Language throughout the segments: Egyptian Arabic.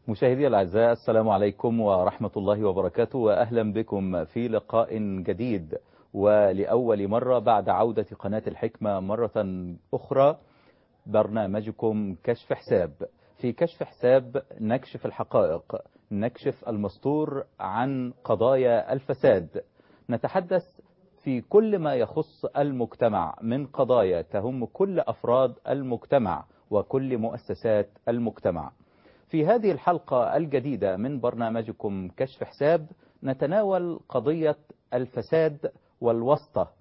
مشاهدي الأعزاء السلام عليكم ورحمة الله وبركاته وأهلا بكم في لقاء جديد ولأول مرة بعد عودة قناة الحكمة مرة أخرى برنامجكم كشف حساب في كشف حساب نكشف الحقائق نكشف المستور عن قضايا الفساد نتحدث في كل ما يخص المجتمع من قضايا تهم كل أفراد المجتمع وكل مؤسسات المجتمع في هذه الحلقة الجديدة من برنامجكم كشف حساب نتناول قضية الفساد والوسطة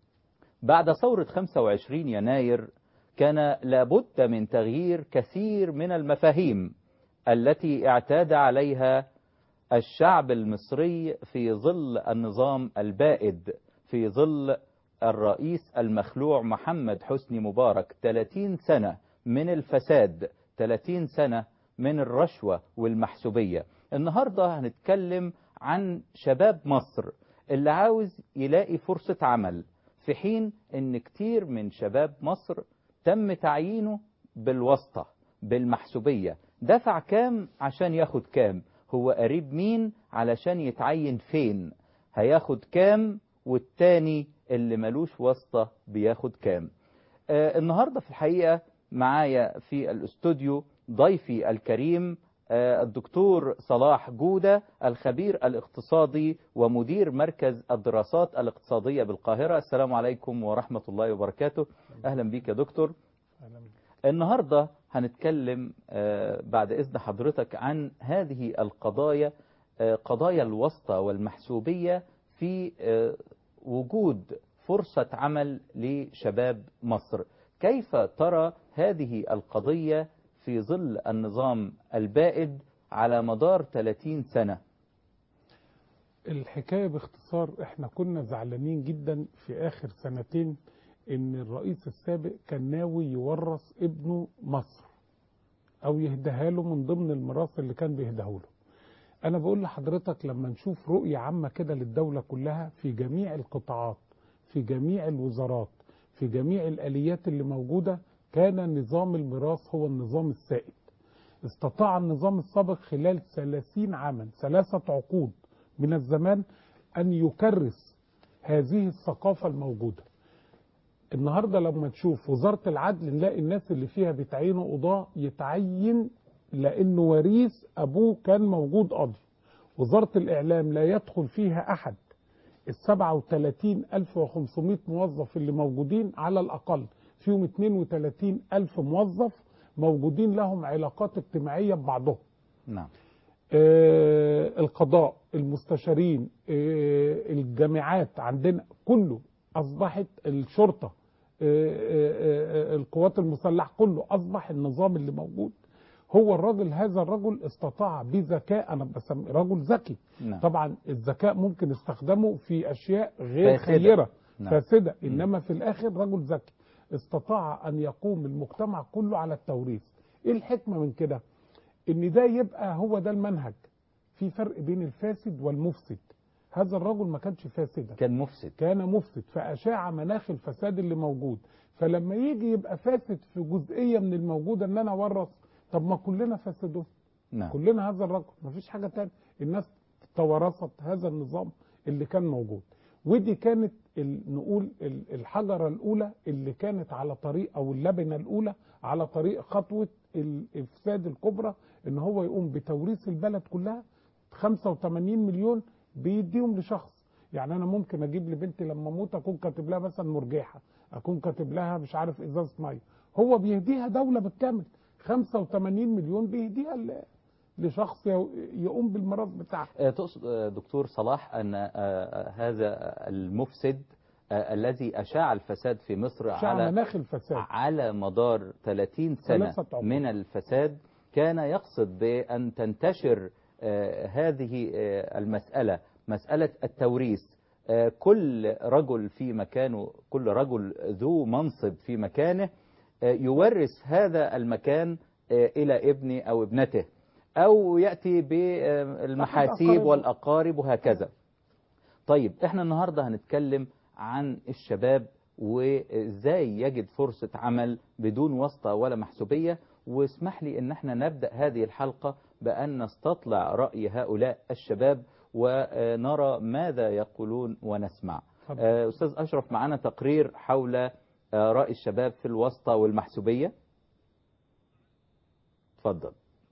بعد ثورة 25 يناير كان لابد من تغيير كثير من المفاهيم التي اعتاد عليها الشعب المصري في ظل النظام البائد في ظل الرئيس المخلوع محمد حسني مبارك 30 سنة من الفساد 30 سنة من الرشوة والمحسوبية النهاردة هنتكلم عن شباب مصر اللي عاوز يلاقي فرصة عمل في حين ان كتير من شباب مصر تم تعيينه بالواسطة بالمحسوبية دفع كام عشان ياخد كام هو قريب مين علشان يتعين فين هياخد كام والتاني اللي ملوش واسطة بياخد كام آه النهاردة في الحقيقة معايا في الاستوديو ضيفي الكريم آه الدكتور صلاح جودة الخبير الاقتصادي ومدير مركز الدراسات الاقتصادية بالقاهرة السلام عليكم ورحمة الله وبركاته أهلا بك يا دكتور النهاردة هنتكلم آه بعد إذن حضرتك عن هذه القضايا آه قضايا الوسطى والمحسوبية في وجود فرصة عمل لشباب مصر كيف ترى هذه القضية في ظل النظام البائد على مدار 30 سنة الحكاية باختصار احنا كنا زعلانين جدا في اخر سنتين ان الرئيس السابق كان ناوي يورث ابنه مصر او يهديها له من ضمن الميراث اللي كان بيهديه له انا بقول لحضرتك لما نشوف رؤية عامة كده للدولة كلها في جميع القطاعات في جميع الوزارات في جميع الاليات اللي موجودة كان نظام الميراث هو النظام السائد استطاع النظام السابق خلال 30 عاما ثلاثة عقود من الزمان أن يكرس هذه الثقافة الموجودة النهاردة لما تشوف وزارة العدل نلاقي الناس اللي فيها بتعينوا قضاة يتعين لأنه وريث أبوه كان موجود قاضي وزارة الإعلام لا يدخل فيها أحد ال 37500 موظف اللي موجودين على الأقل فيهم 32 ألف موظف موجودين لهم علاقات اجتماعية ببعضهم نعم آه القضاء المستشارين آه الجامعات عندنا كله أصبحت الشرطة آه القوات المسلحة كله أصبح النظام اللي موجود هو الرجل هذا الرجل استطاع بذكاء أنا بسمي رجل ذكي نعم. طبعا الذكاء ممكن استخدمه في أشياء غير فاسدة. خيرة نعم. فاسدة إنما في الآخر رجل ذكي استطاع أن يقوم المجتمع كله على التوريث إيه الحكمة من كده إن ده يبقى هو ده المنهج في فرق بين الفاسد والمفسد هذا الرجل ما كانش فاسدا كان مفسد كان مفسد فأشاع مناخ الفساد اللي موجود فلما يجي يبقى فاسد في جزئية من الموجودة ان انا اورث طب ما كلنا فاسدون نعم كلنا هذا الرجل مفيش حاجة تانية الناس توارثت هذا النظام اللي كان موجود ودي كانت ال- نقول ال- الحجرة الأولى اللي كانت على طريق أو اللبنة الأولى على طريق خطوة الإفساد الكبرى إن هو يقوم بتوريث البلد كلها 85 مليون بيديهم لشخص يعني أنا ممكن أجيب لبنتي لما أموت أكون كاتب لها مثلا مرجحة أكون كاتب لها مش عارف إزازة مية هو بيهديها دولة بالكامل 85 مليون بيهديها ل- لشخص يو- يقوم بالميراث بتاعها آه، تقصد آه، دكتور صلاح أن آه، هذا المفسد آه، الذي أشاع الفساد في مصر شعب على مناخ الفساد على مدار 30 سنة ثلاثة عقود. من الفساد كان يقصد بأن تنتشر آه، هذه آه، المسألة مسألة التوريث آه، كل رجل في مكانه كل رجل ذو منصب في مكانه آه، يورث هذا المكان آه، إلى ابنه أو ابنته أو يأتي بالمحاسيب أقاربه. والأقارب وهكذا طيب احنا النهاردة هنتكلم عن الشباب وازاي يجد فرصة عمل بدون واسطة ولا محسوبية واسمح لي ان احنا نبدأ هذه الحلقة بأن نستطلع رأي هؤلاء الشباب ونرى ماذا يقولون ونسمع اتفضل. آه، أستاذ أشرف معنا تقرير حول آه، رأي الشباب في الوسطى والمحسوبية تفضل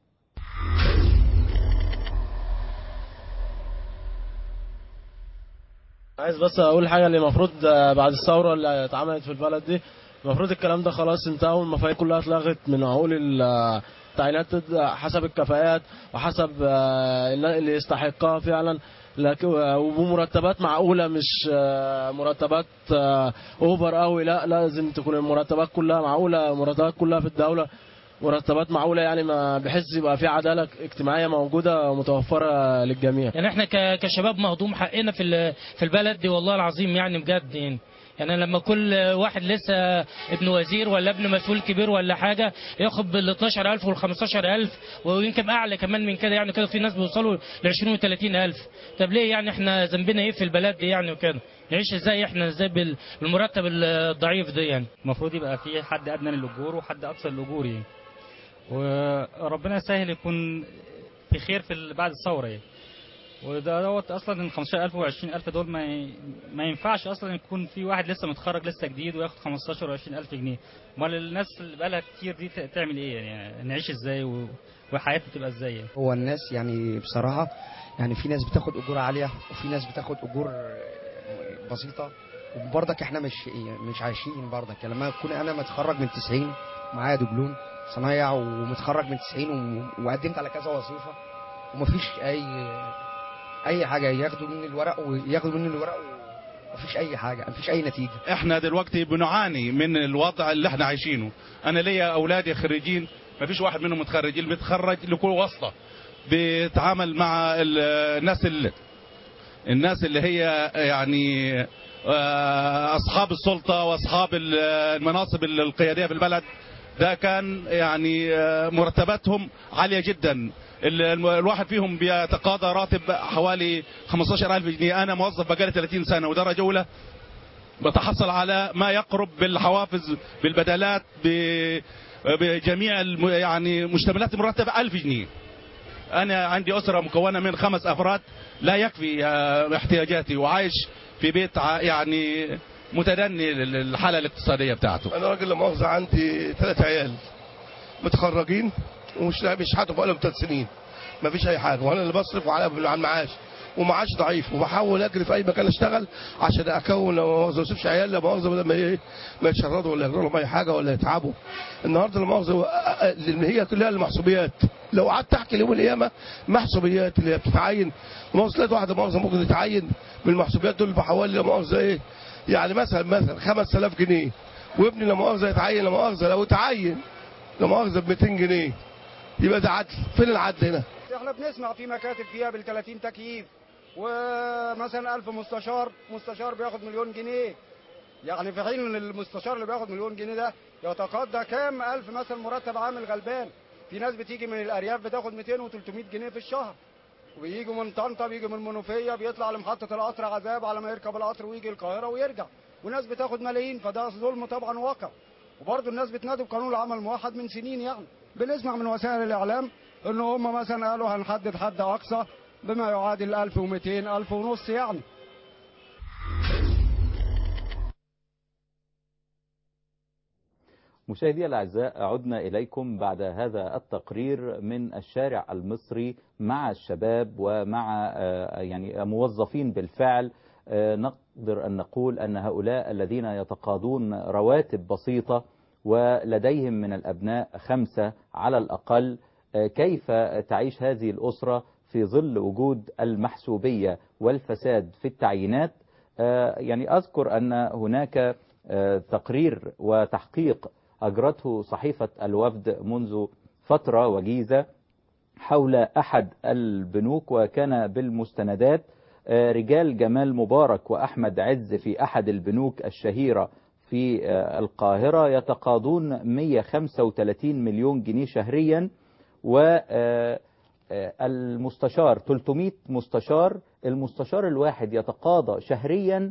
عايز بس اقول حاجه اللي المفروض آه، بعد الثوره اللي اتعملت في البلد دي المفروض الكلام ده خلاص انتهى والمفاهيم كلها اتلغت من عقول ال- التعيينات حسب الكفاءات وحسب آه، اللي يستحقها فعلا لكن وبمرتبات معقوله مش آه، مرتبات آه، اوفر قوي لا لازم تكون المرتبات كلها معقوله مرتبات كلها في الدوله مرتبات معقوله يعني ما بحيث يبقى في عداله اجتماعيه موجوده ومتوفره للجميع يعني احنا ك- كشباب مهضوم حقنا في ال- في البلد دي والله العظيم يعني بجد يعني يعني لما كل واحد لسه ابن وزير ولا ابن مسؤول كبير ولا حاجه ياخد بال 12000 وال 15000 ويمكن اعلى كمان من كده يعني كده في ناس بيوصلوا ل 20 و 30000 طب ليه يعني احنا ذنبنا ايه في البلد دي يعني وكده نعيش ازاي احنا ازاي بال- بالمرتب الضعيف ده يعني المفروض يبقى في حد ادنى للاجور وحد اقصى للاجور يعني وربنا يسهل يكون في خير في ال- بعد الثوره يعني وده دوت اصلا ال 15000 و 20000 دول ما ي- ما ينفعش اصلا يكون في واحد لسه متخرج لسه جديد وياخد 15 و 20000 جنيه امال الناس اللي بقالها كتير دي ت- تعمل ايه يعني نعيش ازاي و- وحياتنا تبقى ازاي يعني هو الناس يعني بصراحة يعني في ناس بتاخد أجور عالية وفي ناس بتاخد أجور بسيطة وبرضك احنا مش مش عايشين برضك يعني لما اكون انا متخرج من 90 معايا دبلوم صنايع ومتخرج من 90 و- وقدمت على كذا وظيفة ومفيش اي اي حاجة ياخدوا مني الورق وياخدوا مني الورق ومفيش اي حاجة مفيش اي نتيجة احنا دلوقتي بنعاني من الوضع اللي احنا عايشينه انا ليا اولادي خريجين ما فيش واحد منهم متخرج اللي متخرج لكل واسطه بيتعامل مع ال- الناس اللي الناس اللي هي يعني آه، اصحاب السلطه واصحاب ال- المناصب القياديه في البلد ده كان يعني آه، مرتباتهم عاليه جدا ال- الم- الواحد فيهم بيتقاضى راتب حوالي 15000 جنيه انا موظف بقالي 30 سنه ودرجه اولى بتحصل على ما يقرب بالحوافز بالبدلات ب- بجميع الم- يعني مشتملات المرتب 1000 جنيه انا عندي اسره مكونه من خمس افراد لا يكفي آه، احتياجاتي وعايش في بيت ع- يعني متدني للحاله الاقتصاديه بتاعته انا راجل لا مؤاخذه عندي ثلاث عيال متخرجين ومش مش حاجه بقالهم ثلاث سنين ما فيش اي حاجه وانا اللي بصرف وعلى على المعاش ومعاش ضعيف وبحاول اجري في اي مكان اشتغل عشان اكون لا مؤاخذه ما اسيبش عيال لا مؤاخذه بدل ما ايه ما يتشردوا ولا يجروا لهم اي حاجه ولا يتعبوا النهارده لا مؤاخذه اللي هي كلها المحسوبيات لو قعدت احكي ليوم القيامه محسوبيات اللي هي بتتعين مؤاخذه تلاقي واحده مؤاخذه ممكن تتعين بالمحسوبيات دول بحوالي لا مؤاخذه ايه يعني مثلا مثلا 5000 جنيه وابني لا مؤاخذه يتعين لا مؤاخذه لو اتعين لا مؤاخذه ب 200 جنيه يبقى ده عدل فين العدل هنا؟ احنا بنسمع في مكاتب فيها بال 30 تكييف ومثلا 1000 مستشار مستشار بياخد مليون جنيه يعني في حين ان المستشار اللي بياخد مليون جنيه ده يتقاضى كام الف مثلا مرتب عامل غلبان في ناس بتيجي من الارياف بتاخد 200 و300 جنيه في الشهر وبيجوا من طنطا بيجي من المنوفيه بيطلع لمحطه القطر عذاب على ما يركب القطر ويجي القاهره ويرجع وناس بتاخد ملايين فده ظلم طبعا واقع وبرضه الناس بتنادي بقانون العمل الموحد من سنين يعني بنسمع من وسائل الاعلام ان هم مثلا قالوا هنحدد حد اقصى بما يعادل 1200 1000 ونص يعني مشاهدي الأعزاء عدنا إليكم بعد هذا التقرير من الشارع المصري مع الشباب ومع آه، يعني موظفين بالفعل آه، نقدر أن نقول أن هؤلاء الذين يتقاضون رواتب بسيطة ولديهم من الأبناء خمسة على الأقل آه، كيف تعيش هذه الأسرة في ظل وجود المحسوبية والفساد في التعيينات آه، يعني أذكر أن هناك آه، تقرير وتحقيق أجرته صحيفة الوفد منذ فترة وجيزة حول أحد البنوك وكان بالمستندات آه، رجال جمال مبارك وأحمد عز في أحد البنوك الشهيرة في آه، القاهرة يتقاضون 135 مليون جنيه شهريا و آه، آه، المستشار 300 مستشار المستشار الواحد يتقاضى شهريا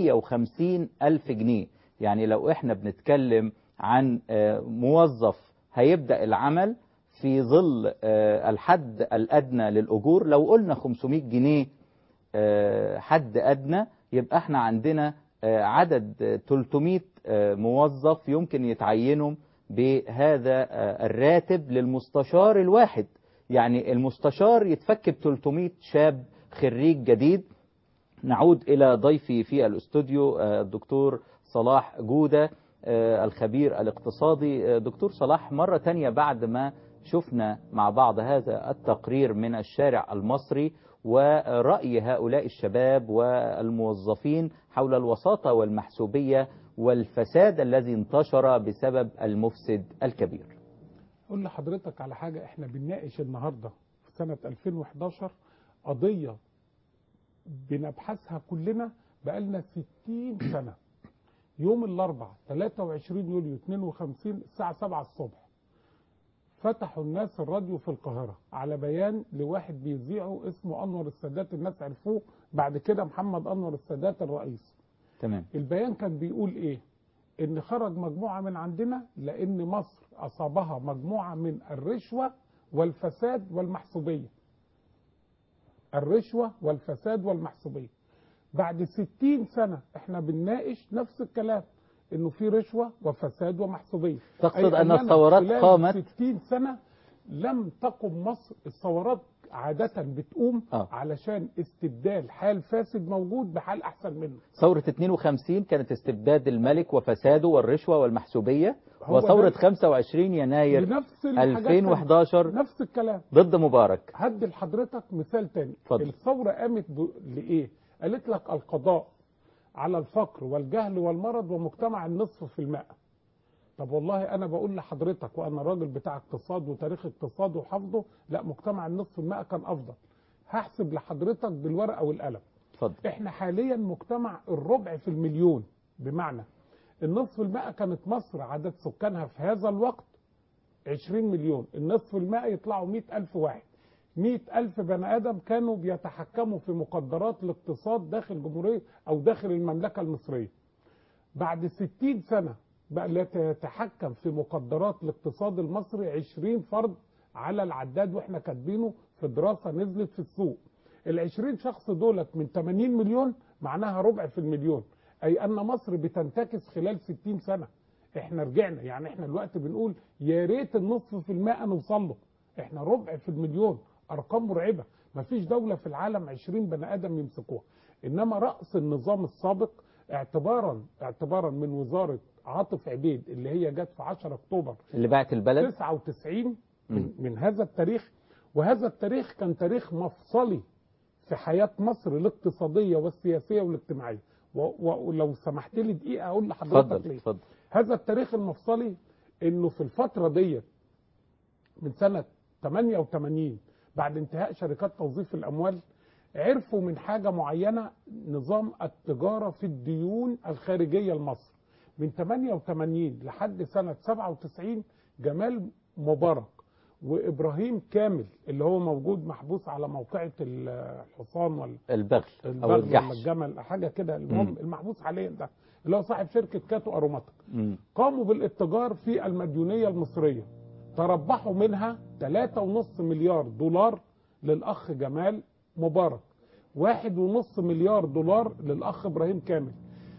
150 ألف جنيه يعني لو احنا بنتكلم عن آه، موظف هيبدأ العمل في ظل آه، الحد الأدنى للأجور لو قلنا 500 جنيه آه، حد أدنى يبقى احنا عندنا آه، عدد آه، 300 آه، موظف يمكن يتعينوا بهذا آه، الراتب للمستشار الواحد يعني المستشار يتفك ب 300 شاب خريج جديد نعود إلى ضيفي في الاستوديو آه، الدكتور صلاح جودة آه، الخبير الاقتصادي آه، دكتور صلاح مرة تانية بعد ما شفنا مع بعض هذا التقرير من الشارع المصري ورأي هؤلاء الشباب والموظفين حول الوساطة والمحسوبية والفساد الذي انتشر بسبب المفسد الكبير اقول لحضرتك على حاجه احنا بنناقش النهارده في سنه 2011 قضيه بنبحثها كلنا بقالنا 60 سنه يوم الاربعاء 23 يوليو 52 الساعه 7 الصبح فتحوا الناس الراديو في القاهره على بيان لواحد بيذيعه اسمه انور السادات الناس عرفوه بعد كده محمد انور السادات الرئيس تمام البيان كان بيقول ايه ان خرج مجموعة من عندنا لان مصر اصابها مجموعة من الرشوة والفساد والمحسوبية الرشوة والفساد والمحسوبية بعد ستين سنة احنا بنناقش نفس الكلام انه في رشوة وفساد ومحسوبية تقصد أي أن أننا الثورات خلال قامت 60 سنة لم تقم مصر الثورات عادة بتقوم آه. علشان استبدال حال فاسد موجود بحال احسن منه ثورة 52 كانت استبداد الملك وفساده والرشوة والمحسوبية هو وثورة ده- 25 يناير بنفس الحاجات 2011 نفس الكلام ضد مبارك هدي لحضرتك مثال تاني اتفضل. الثورة قامت ب... لإيه؟ قالت لك القضاء على الفقر والجهل والمرض ومجتمع النصف في المائة طب والله أنا بقول لحضرتك وأنا راجل بتاع اقتصاد وتاريخ اقتصاد وحافظه لا مجتمع النصف في المائة كان أفضل هحسب لحضرتك بالورقة والقلم اتفضل احنا حاليا مجتمع الربع في المليون بمعنى النصف المائة كانت مصر عدد سكانها في هذا الوقت 20 مليون النصف المائة يطلعوا 100 ألف واحد 100 ألف بني آدم كانوا بيتحكموا في مقدرات الاقتصاد داخل جمهورية أو داخل المملكة المصرية بعد 60 سنة بقى لا يتحكم في مقدرات الاقتصاد المصري 20 فرد على العداد واحنا كاتبينه في دراسة نزلت في السوق ال 20 شخص دولت من 80 مليون معناها ربع في المليون اي ان مصر بتنتكس خلال 60 سنة احنا رجعنا يعني احنا دلوقتي بنقول يا ريت النصف في المائة نوصل له احنا ربع في المليون ارقام مرعبة مفيش دولة في العالم 20 بني ادم يمسكوها انما رأس النظام السابق اعتبارا اعتبارا من وزارة عاطف عبيد اللي هي جت في 10 اكتوبر اللي بعت البلد 99 من, من هذا التاريخ وهذا التاريخ كان تاريخ مفصلي في حياة مصر الاقتصادية والسياسية والاجتماعية و- و- ولو سمحت لي دقيقة أقول لحضرتك اتفضل ليه اتفضل هذا التاريخ المفصلي انه في الفترة ديت من سنة 88 بعد انتهاء شركات توظيف الاموال عرفوا من حاجة معينة نظام التجارة في الديون الخارجية لمصر من 88 لحد سنة 97 جمال مبارك وابراهيم كامل اللي هو موجود محبوس على موقعة الحصان ولا البغل أو البغل ولا الجحش الجمل حاجة كده المهم مم. المحبوس حاليا ده اللي هو صاحب شركة كاتو اروماتيك مم. قاموا بالاتجار في المديونية المصرية تربحوا منها 3.5 مليار دولار للأخ جمال مبارك واحد ونص مليار دولار للأخ إبراهيم كامل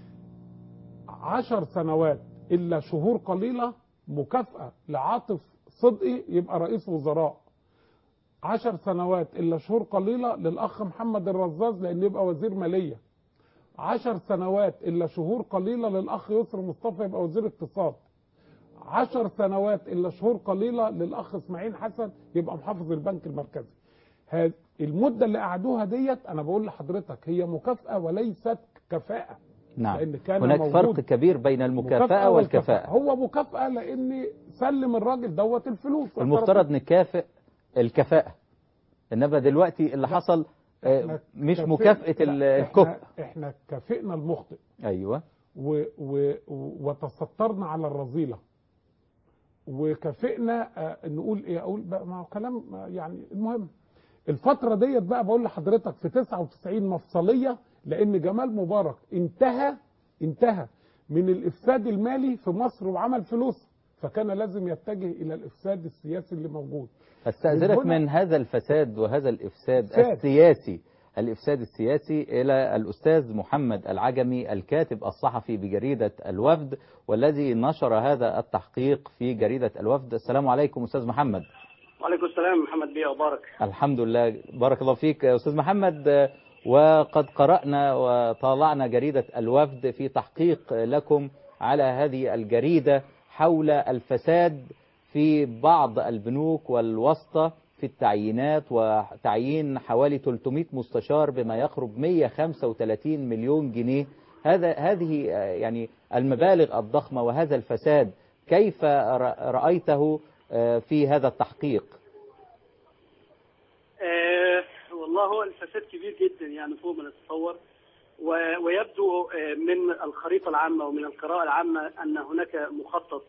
عشر سنوات إلا شهور قليلة مكافأة لعاطف صدقي يبقى رئيس وزراء عشر سنوات إلا شهور قليلة للأخ محمد الرزاز لأن يبقى وزير مالية عشر سنوات إلا شهور قليلة للأخ يسر مصطفى يبقى وزير اقتصاد عشر سنوات إلا شهور قليلة للأخ إسماعيل حسن يبقى محافظ البنك المركزي هذه المدة اللي قعدوها ديت أنا بقول لحضرتك هي مكافأة وليست كفاءة نعم لأن كان هناك موجود فرق كبير بين المكافأة والكفاءة هو مكافأة لأن سلم الراجل دوت الفلوس المفترض نكافئ الكفاءة إنما دلوقتي اللي حصل آه، إحنا مش كافئ- مكافأة ال- لا، الكفء احنا, احنا كافئنا المخطئ أيوة و و وتسترنا على الرذيلة وكافئنا آه، نقول ايه اقول بقى ما هو كلام آه، يعني المهم الفترة ديت بقى بقول لحضرتك في 99 مفصلية لان جمال مبارك انتهى انتهى من الافساد المالي في مصر وعمل فلوس فكان لازم يتجه الى الافساد السياسي اللي موجود استأذنك من هنا- من هذا الفساد وهذا الإفساد إفساد. السياسي الإفساد السياسي إلى الأستاذ محمد العجمي الكاتب الصحفي بجريدة الوفد والذي نشر هذا التحقيق في جريدة الوفد السلام عليكم أستاذ محمد وعليكم السلام محمد بيه وبارك الحمد لله بارك الله فيك يا أستاذ محمد وقد قرأنا وطالعنا جريدة الوفد في تحقيق لكم على هذه الجريدة حول الفساد في بعض البنوك والوسطى في التعيينات وتعيين حوالي 300 مستشار بما يقرب 135 مليون جنيه هذا هذه آه، يعني المبالغ الضخمة وهذا الفساد كيف ر- رأيته آه، في هذا التحقيق آه والله هو الفساد كبير جدا يعني فوق ما نتصور و- ويبدو آه، من الخريطة العامة ومن القراءة العامة أن هناك مخطط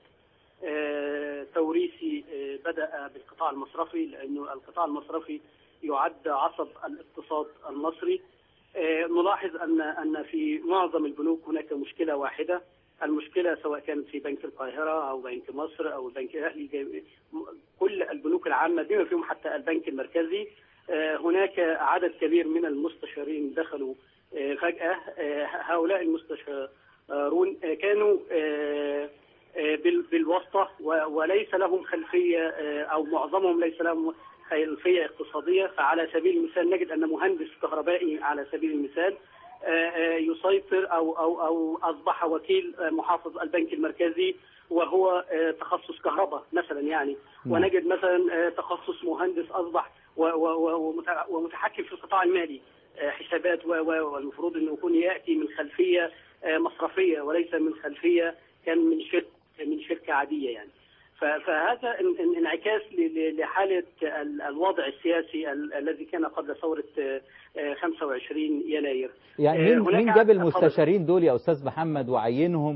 آه، توريثي آه، بدأ بالقطاع المصرفي لأنه القطاع المصرفي يعد عصب الاقتصاد المصري آه، نلاحظ أن أن في معظم البنوك هناك مشكلة واحدة المشكلة سواء كانت في بنك القاهرة أو بنك مصر أو البنك الأهلي جاي- كل البنوك العامة بما فيهم حتى البنك المركزي آه، هناك عدد كبير من المستشارين دخلوا آه، فجأة آه، هؤلاء المستشارون آه، كانوا آه، آه، بال- بالواسطة و- وليس لهم خلفية آه، أو معظمهم ليس لهم خلفية اقتصادية فعلى سبيل المثال نجد أن مهندس كهربائي على سبيل المثال آه، آه، يسيطر أو أو أو أصبح وكيل آه، محافظ البنك المركزي وهو آه، تخصص كهرباء مثلا يعني نعم. ونجد مثلا آه، تخصص مهندس أصبح و- و- و- ومت- ومتحكم في القطاع المالي آه، حسابات و- و- والمفروض انه يكون ياتي من خلفيه آه، مصرفيه وليس من خلفيه كان من شركه من شركه عاديه يعني ف- فهذا ان- ان- انعكاس ل- ل- لحاله ال- الوضع السياسي ال- الذي كان قبل ثوره آه، آه، 25 يناير يعني آه، مين هناك مين جاب عدد- المستشارين دول يا استاذ محمد وعينهم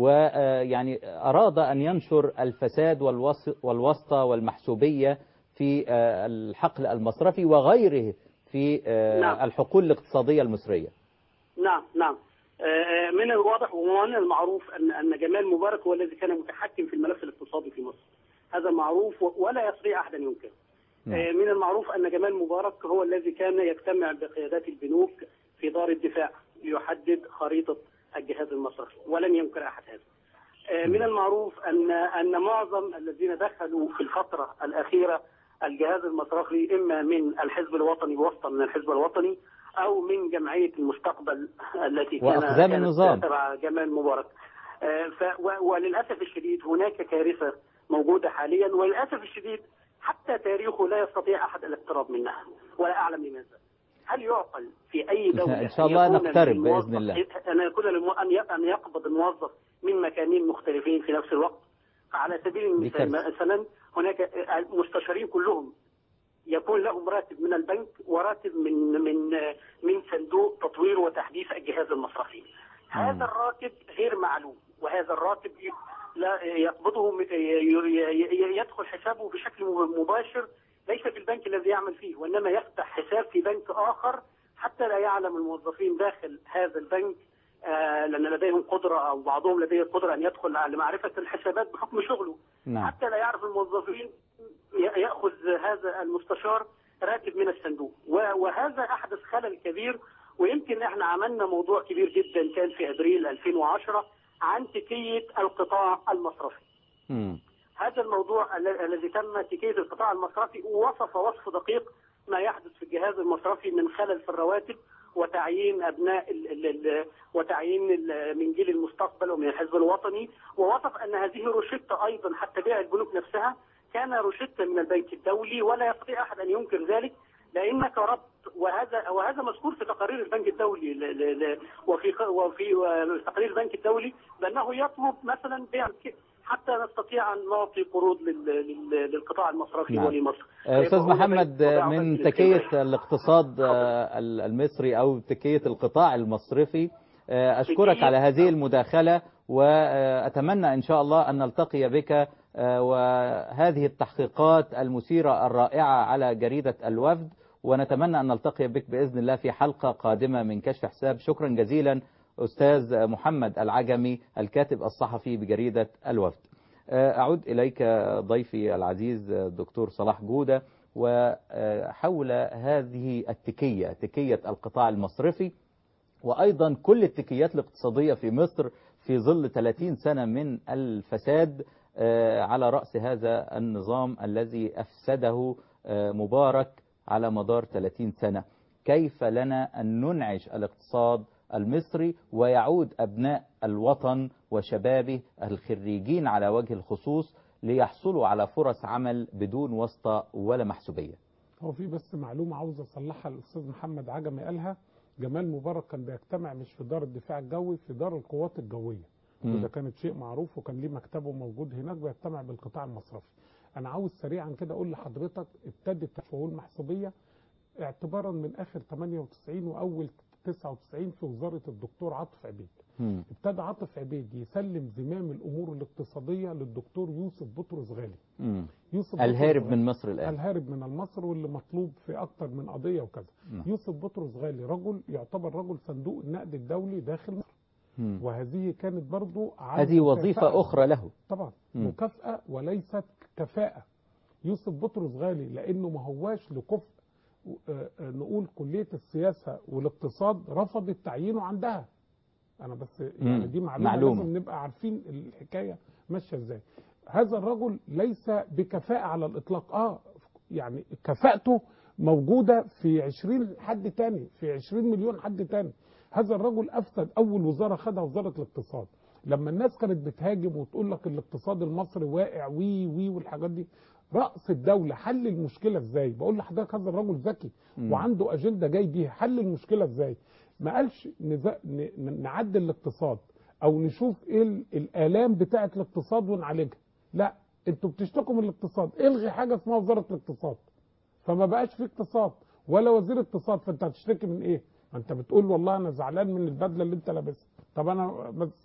ويعني اراد ان ينشر الفساد والوس- والواسطه والمحسوبيه في آه، الحقل المصرفي وغيره في آه، نعم. الحقول الاقتصاديه المصريه نعم نعم آه، من الواضح ومن المعروف ان ان جمال مبارك هو الذي كان متحكم في الملف الاقتصادي في مصر هذا معروف و- ولا يستطيع احد ان ينكره آه، من المعروف ان جمال مبارك هو الذي كان يجتمع بقيادات البنوك في دار الدفاع ليحدد خريطه الجهاز المصرفي ولم ينكر احد هذا آه، من المعروف ان ان معظم الذين دخلوا في الفتره الاخيره الجهاز المصرفي اما من الحزب الوطني وسطا من الحزب الوطني او من جمعيه المستقبل التي كان وأقزام كانت النظام. تبع جمال مبارك آه، ف و- وللاسف الشديد هناك كارثه موجوده حاليا وللاسف الشديد حتى تاريخه لا يستطيع احد الاقتراب منها ولا اعلم لماذا هل يعقل في اي دوله إن شاء الله أن يكون نقترب للموظف- بإذن الله. ان يكون للمو... ان ي- ان يقبض الموظف من مكانين مختلفين في نفس الوقت على سبيل المثال كارثة. مثلا هناك المستشارين كلهم يكون لهم راتب من البنك وراتب من من من صندوق تطوير وتحديث الجهاز المصرفي. هذا الراتب غير معلوم وهذا الراتب ي- لا يقبضه م- ي- ي- ي- يدخل حسابه بشكل مباشر ليس في البنك الذي يعمل فيه وانما يفتح حساب في بنك اخر حتى لا يعلم الموظفين داخل هذا البنك آه، لان لديهم قدره او بعضهم لديه قدره ان يدخل لمعرفه الحسابات بحكم شغله نعم حتى لا يعرف الموظفين ي- ياخذ هذا المستشار راتب من الصندوق و- وهذا احدث خلل كبير ويمكن احنا عملنا موضوع كبير جدا كان في ابريل 2010 عن تكيه القطاع المصرفي مم. هذا الموضوع ال- الذي تم تكيه القطاع المصرفي وصف وصف دقيق ما يحدث في الجهاز المصرفي من خلل في الرواتب وتعيين ابناء ال ال ال وتعيين ال- من جيل المستقبل ومن الحزب الوطني ووصف ان هذه روشته ايضا حتى بيع البنوك نفسها كان روشته من البنك الدولي ولا يستطيع احد ان ينكر ذلك لانك ربط وهذا وهذا مذكور في تقارير البنك الدولي ل- ل- ل- وفي وفي تقارير البنك الدولي بانه يطلب مثلا بيع ك- حتى نستطيع ان نعطي قروض لل- لل- للقطاع المصرفي نعم. ولمصر. آه، أستاذ فهو محمد بنك وضع من بنك تكية الاسكندرية. الاقتصاد آه، المصري أو تكية القطاع المصرفي آه، أشكرك تكية- على هذه المداخلة وأتمنى إن شاء الله أن نلتقي بك آه، وهذه التحقيقات المثيرة الرائعة على جريدة الوفد ونتمنى أن نلتقي بك بإذن الله في حلقة قادمة من كشف حساب شكرا جزيلا أستاذ محمد العجمي الكاتب الصحفي بجريدة الوفد أعود إليك ضيفي العزيز الدكتور صلاح جودة وحول هذه التكية تكية القطاع المصرفي وأيضا كل التكيات الاقتصادية في مصر في ظل 30 سنة من الفساد على رأس هذا النظام الذي أفسده مبارك على مدار 30 سنة كيف لنا أن ننعش الاقتصاد المصري ويعود أبناء الوطن وشبابه الخريجين على وجه الخصوص ليحصلوا على فرص عمل بدون واسطة ولا محسوبية هو في بس معلومة عاوز أصلحها الأستاذ محمد عجمي قالها جمال مبارك كان بيجتمع مش في دار الدفاع الجوي في دار القوات الجوية مم. وده كانت شيء معروف وكان ليه مكتبه موجود هناك بيجتمع بالقطاع المصرفي أنا عاوز سريعا كده أقول لحضرتك ابتدت تشوهون محسوبية اعتبارا من آخر 98 وأول 99 في وزارة الدكتور عاطف عبيد مم. ابتدى عاطف عبيد يسلم زمام الأمور الاقتصادية للدكتور يوسف بطرس غالي مم. يوسف بطرس الهارب غالي. من مصر الآن الهارب من مصر واللي مطلوب في أكتر من قضية وكذا نعم. يوسف بطرس غالي رجل يعتبر رجل صندوق النقد الدولي داخل مصر مم. وهذه كانت برضو عن هذه وظيفة مكافأة. أخرى له طبعا مم. مكافأة وليست كفاءة يوسف بطرس غالي لأنه ما هواش لكفء آه، آه، نقول كلية السياسة والاقتصاد رفضت تعيينه عندها أنا بس يعني مم. دي معلومة, معلومة. لازم نبقى عارفين الحكاية ماشية إزاي هذا الرجل ليس بكفاءة على الإطلاق آه يعني كفاءته موجودة في 20 حد تاني في 20 مليون حد تاني هذا الرجل أفسد أول وزارة خدها وزارة الاقتصاد لما الناس كانت بتهاجم وتقول لك الاقتصاد المصري واقع وي وي والحاجات دي رأس الدولة حل المشكلة ازاي بقول لحضرتك هذا الرجل ذكي مم. وعنده أجندة جاي بيها حل المشكلة ازاي ما قالش نز- ن- نعدل الاقتصاد او نشوف ايه ال- الالام بتاعه الاقتصاد ونعالجها لا انتوا بتشتكوا من الاقتصاد الغي حاجه اسمها وزاره الاقتصاد فما بقاش في اقتصاد ولا وزير اقتصاد فانت هتشتكي من ايه ما انت بتقول والله انا زعلان من البدله اللي انت لابسها طب انا بس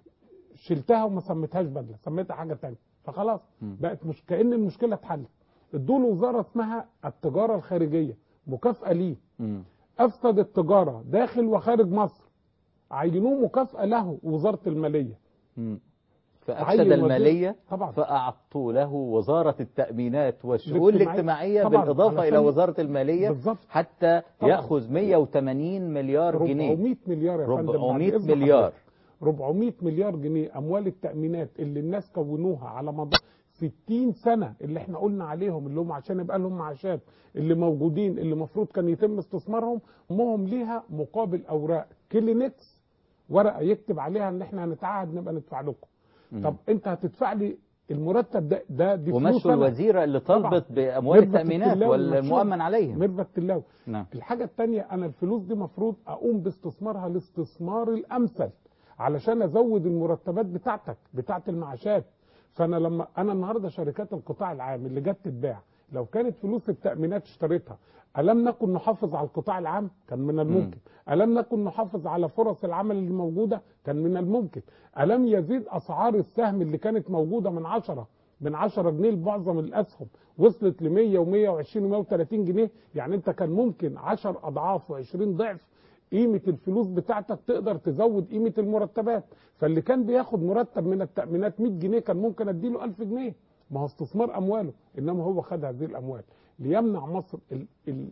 شلتها وما سميتهاش بدله سميتها حاجه تانية فخلاص مم. بقت مش كأن المشكله اتحلت ادوا له وزاره اسمها التجاره الخارجيه مكافاه ليه مم. افسد التجاره داخل وخارج مصر عينوه مكافاه له وزاره الماليه مم. عين فأفسد وزير- المالية طبعا فأعطوا له وزارة التأمينات والشؤون الاجتماعية. الاجتماعية طبعا، بالإضافة إلى علشان- وزارة المالية بالظبط حتى طبعا. يأخذ 180 مليار جنيه 400 مليار يا فندم بعد 400 إذن مليار حضرتك. 400 مليار جنيه اموال التامينات اللي الناس كونوها على مدار 60 سنه اللي احنا قلنا عليهم اللي هم عشان يبقى لهم معاشات اللي موجودين اللي المفروض كان يتم استثمارهم امهم ليها مقابل اوراق كلينكس ورقه يكتب عليها ان احنا هنتعهد نبقى ندفع لكم مم. طب انت هتدفع لي المرتب ده ده دي فلوس ومشوا أنا. الوزيرة اللي طبعا. طلبت بأموال ميرفت التأمينات التلاوي والمؤمن مشهور. عليهم ميرفت التلاوي نعم الحاجة التانية أنا الفلوس دي مفروض أقوم باستثمارها الاستثمار الأمثل علشان أزود المرتبات بتاعتك بتاعت المعاشات فأنا لما أنا النهاردة شركات القطاع العام اللي جت تتباع لو كانت فلوس التأمينات اشتريتها ألم نكن نحافظ على القطاع العام كان من الممكن ألم نكن نحافظ على فرص العمل اللي موجودة كان من الممكن ألم يزيد أسعار السهم اللي كانت موجودة من عشرة من 10 جنيه لمعظم الاسهم وصلت ل 100 و120 و130 جنيه يعني انت كان ممكن 10 اضعاف و20 ضعف قيمه الفلوس بتاعتك تقدر تزود قيمه المرتبات فاللي كان بياخد مرتب من التامينات 100 جنيه كان ممكن اديله 1000 جنيه ما هو استثمار امواله انما هو خد هذه الاموال ليمنع مصر ال ال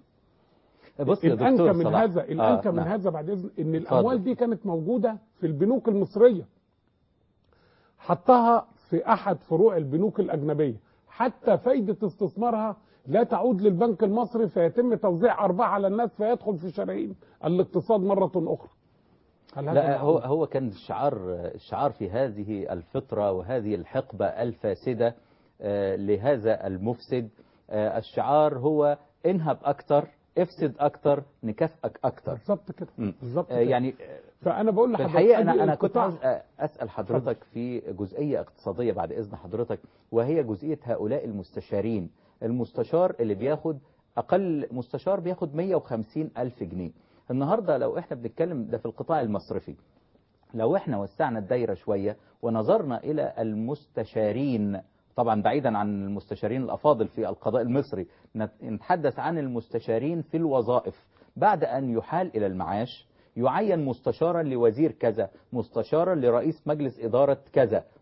بص يا الانكى دكتور من صلاح هذا الانكى من نعم. هذا بعد اذن ان اتفضل. الاموال دي كانت موجوده في البنوك المصريه حطها في احد فروع البنوك الاجنبيه حتى فايده استثمارها لا تعود للبنك المصري فيتم توزيع ارباح على الناس فيدخل في شرايين الاقتصاد مره اخرى هل هذا لا هو معقول؟ هو كان الشعار الشعار في هذه الفترة وهذه الحقبة الفاسدة آه، لهذا المفسد آه، الشعار هو انهب أكتر افسد أكتر نكافئك أكتر بالظبط كده مم. بالظبط آه، كده. يعني فانا بقول في لحضرتك الحقيقة أدي أنا أنا كنت القطاع- عاوز آه، أسأل حضرتك في جزئية اقتصادية بعد إذن حضرتك وهي جزئية هؤلاء المستشارين المستشار اللي بياخد أقل مستشار بياخد 150 ألف جنيه النهاردة لو إحنا بنتكلم ده في القطاع المصرفي لو احنا وسعنا الدايرة شوية ونظرنا إلى المستشارين طبعا بعيدا عن المستشارين الأفاضل في القضاء المصري نت- نتحدث عن المستشارين في الوظائف بعد أن يحال إلى المعاش يعين مستشارا لوزير كذا مستشارا لرئيس مجلس إدارة كذا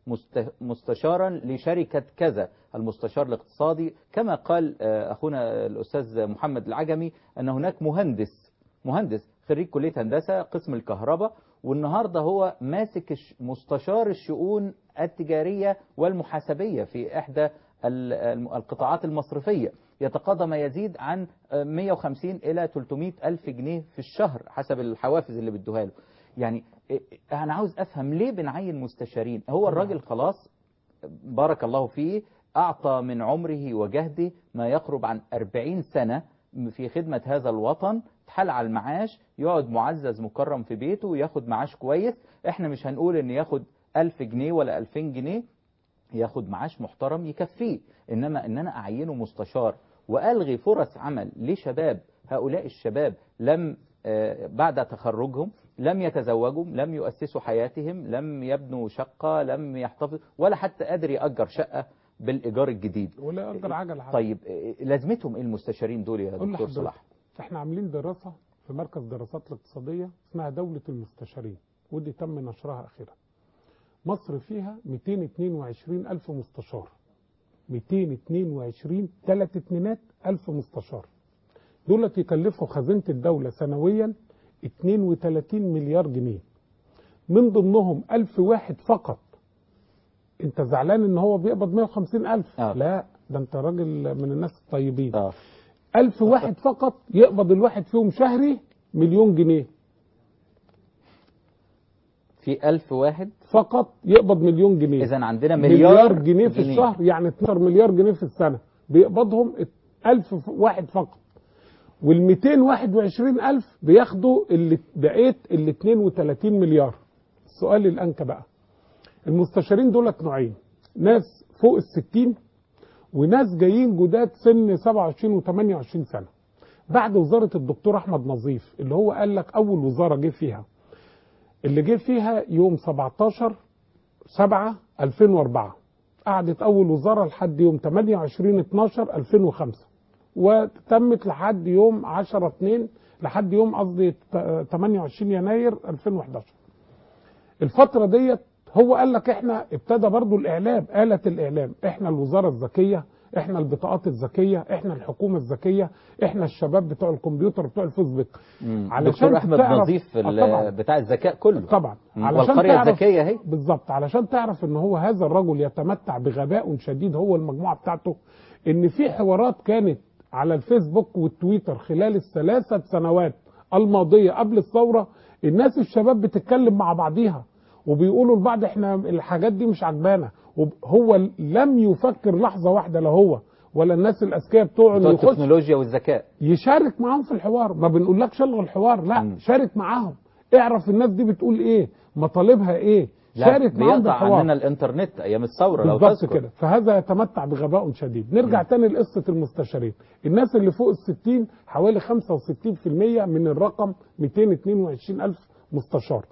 مست- مستشارا لشركة كذا المستشار الاقتصادي كما قال آه، أخونا الأستاذ محمد العجمي أن هناك مهندس مهندس خريج كلية هندسة قسم الكهرباء والنهاردة هو ماسك الش- مستشار الشؤون التجارية والمحاسبية في إحدى ال- الم- القطاعات المصرفية يتقاضى ما يزيد عن آه، 150 إلى 300 ألف جنيه في الشهر حسب الحوافز اللي بيدوها له يعني إيه- أنا عاوز أفهم ليه بنعين مستشارين هو الراجل خلاص بارك الله فيه أعطى من عمره وجهده ما يقرب عن 40 سنة في خدمة هذا الوطن اتحال على المعاش يقعد معزز مكرم في بيته وياخد معاش كويس احنا مش هنقول ان ياخد 1000 جنيه ولا 2000 جنيه ياخد معاش محترم يكفيه انما ان انا اعينه مستشار والغي فرص عمل لشباب هؤلاء الشباب لم آه، بعد تخرجهم لم يتزوجوا لم يؤسسوا حياتهم لم يبنوا شقة لم يحتفظ ولا حتى قادر يأجر شقة بالإيجار الجديد ولا يأجر عجل حتى. طيب آه، لازمتهم ايه المستشارين دول يا أقول دكتور لحضرتك، صلاح احنا عاملين دراسة في مركز دراسات الاقتصادية اسمها دولة المستشارين ودي تم نشرها أخيرا مصر فيها 222 ألف مستشار 222 ثلاث اتنينات ألف مستشار دولت يكلفوا خزينة الدولة سنويا 32 مليار جنيه من ضمنهم ألف واحد فقط انت زعلان ان هو بيقبض 150 ألف آه. لا ده انت راجل من الناس الطيبين اه ألف واحد فقط يقبض الواحد فيهم شهري مليون جنيه في ألف واحد فقط يقبض مليون جنيه إذا عندنا مليار, مليار جنيه في جنيه. الشهر يعني 12 مليار جنيه في السنة بيقبضهم ألف ف- واحد فقط وال 221 ألف بياخدوا اللي بقيت ال 32 مليار السؤال الأنكى بقى المستشارين دولت نوعين ناس فوق الستين وناس جايين جداد سن 27 و 28 سنة بعد وزارة الدكتور أحمد نظيف اللي هو قال لك أول وزارة جه فيها اللي جه فيها يوم 17 7 2004 قعدت أول وزارة لحد يوم 28 12 2005 وتمت لحد يوم 10 2 لحد يوم قصدي ت- 28 يناير 2011 الفترة ديت هو قال لك احنا ابتدى برضو الاعلام آلة الاعلام احنا الوزارة الذكية احنا البطاقات الذكية احنا الحكومة الذكية احنا الشباب بتوع الكمبيوتر بتوع الفيسبوك مم. علشان دكتور أحمد تعرف- نظيف آه ال- طبعاً. بتاع الذكاء كله طبعا مم. علشان والقرية تعرف- الذكية اهي بالظبط علشان تعرف ان هو هذا الرجل يتمتع بغباء شديد هو المجموعه بتاعته ان في حوارات كانت على الفيسبوك والتويتر خلال الثلاثه سنوات الماضيه قبل الثوره الناس الشباب بتتكلم مع بعضيها وبيقولوا لبعض احنا الحاجات دي مش عجبانا هو لم يفكر لحظه واحده لا هو ولا الناس الاذكياء بتوعه بتوع انه يخش التكنولوجيا والذكاء يشارك معاهم في الحوار ما بنقولكش الغي الحوار لا مم. شارك معاهم اعرف الناس دي بتقول ايه مطالبها ايه لا شارك معاهم بيقطع بالحوار عننا الانترنت ايام الثوره لو بالظبط تذكر كده فهذا يتمتع بغباء شديد نرجع تاني لقصه المستشارين الناس اللي فوق الستين حوالي 65% من الرقم 222 ألف مستشار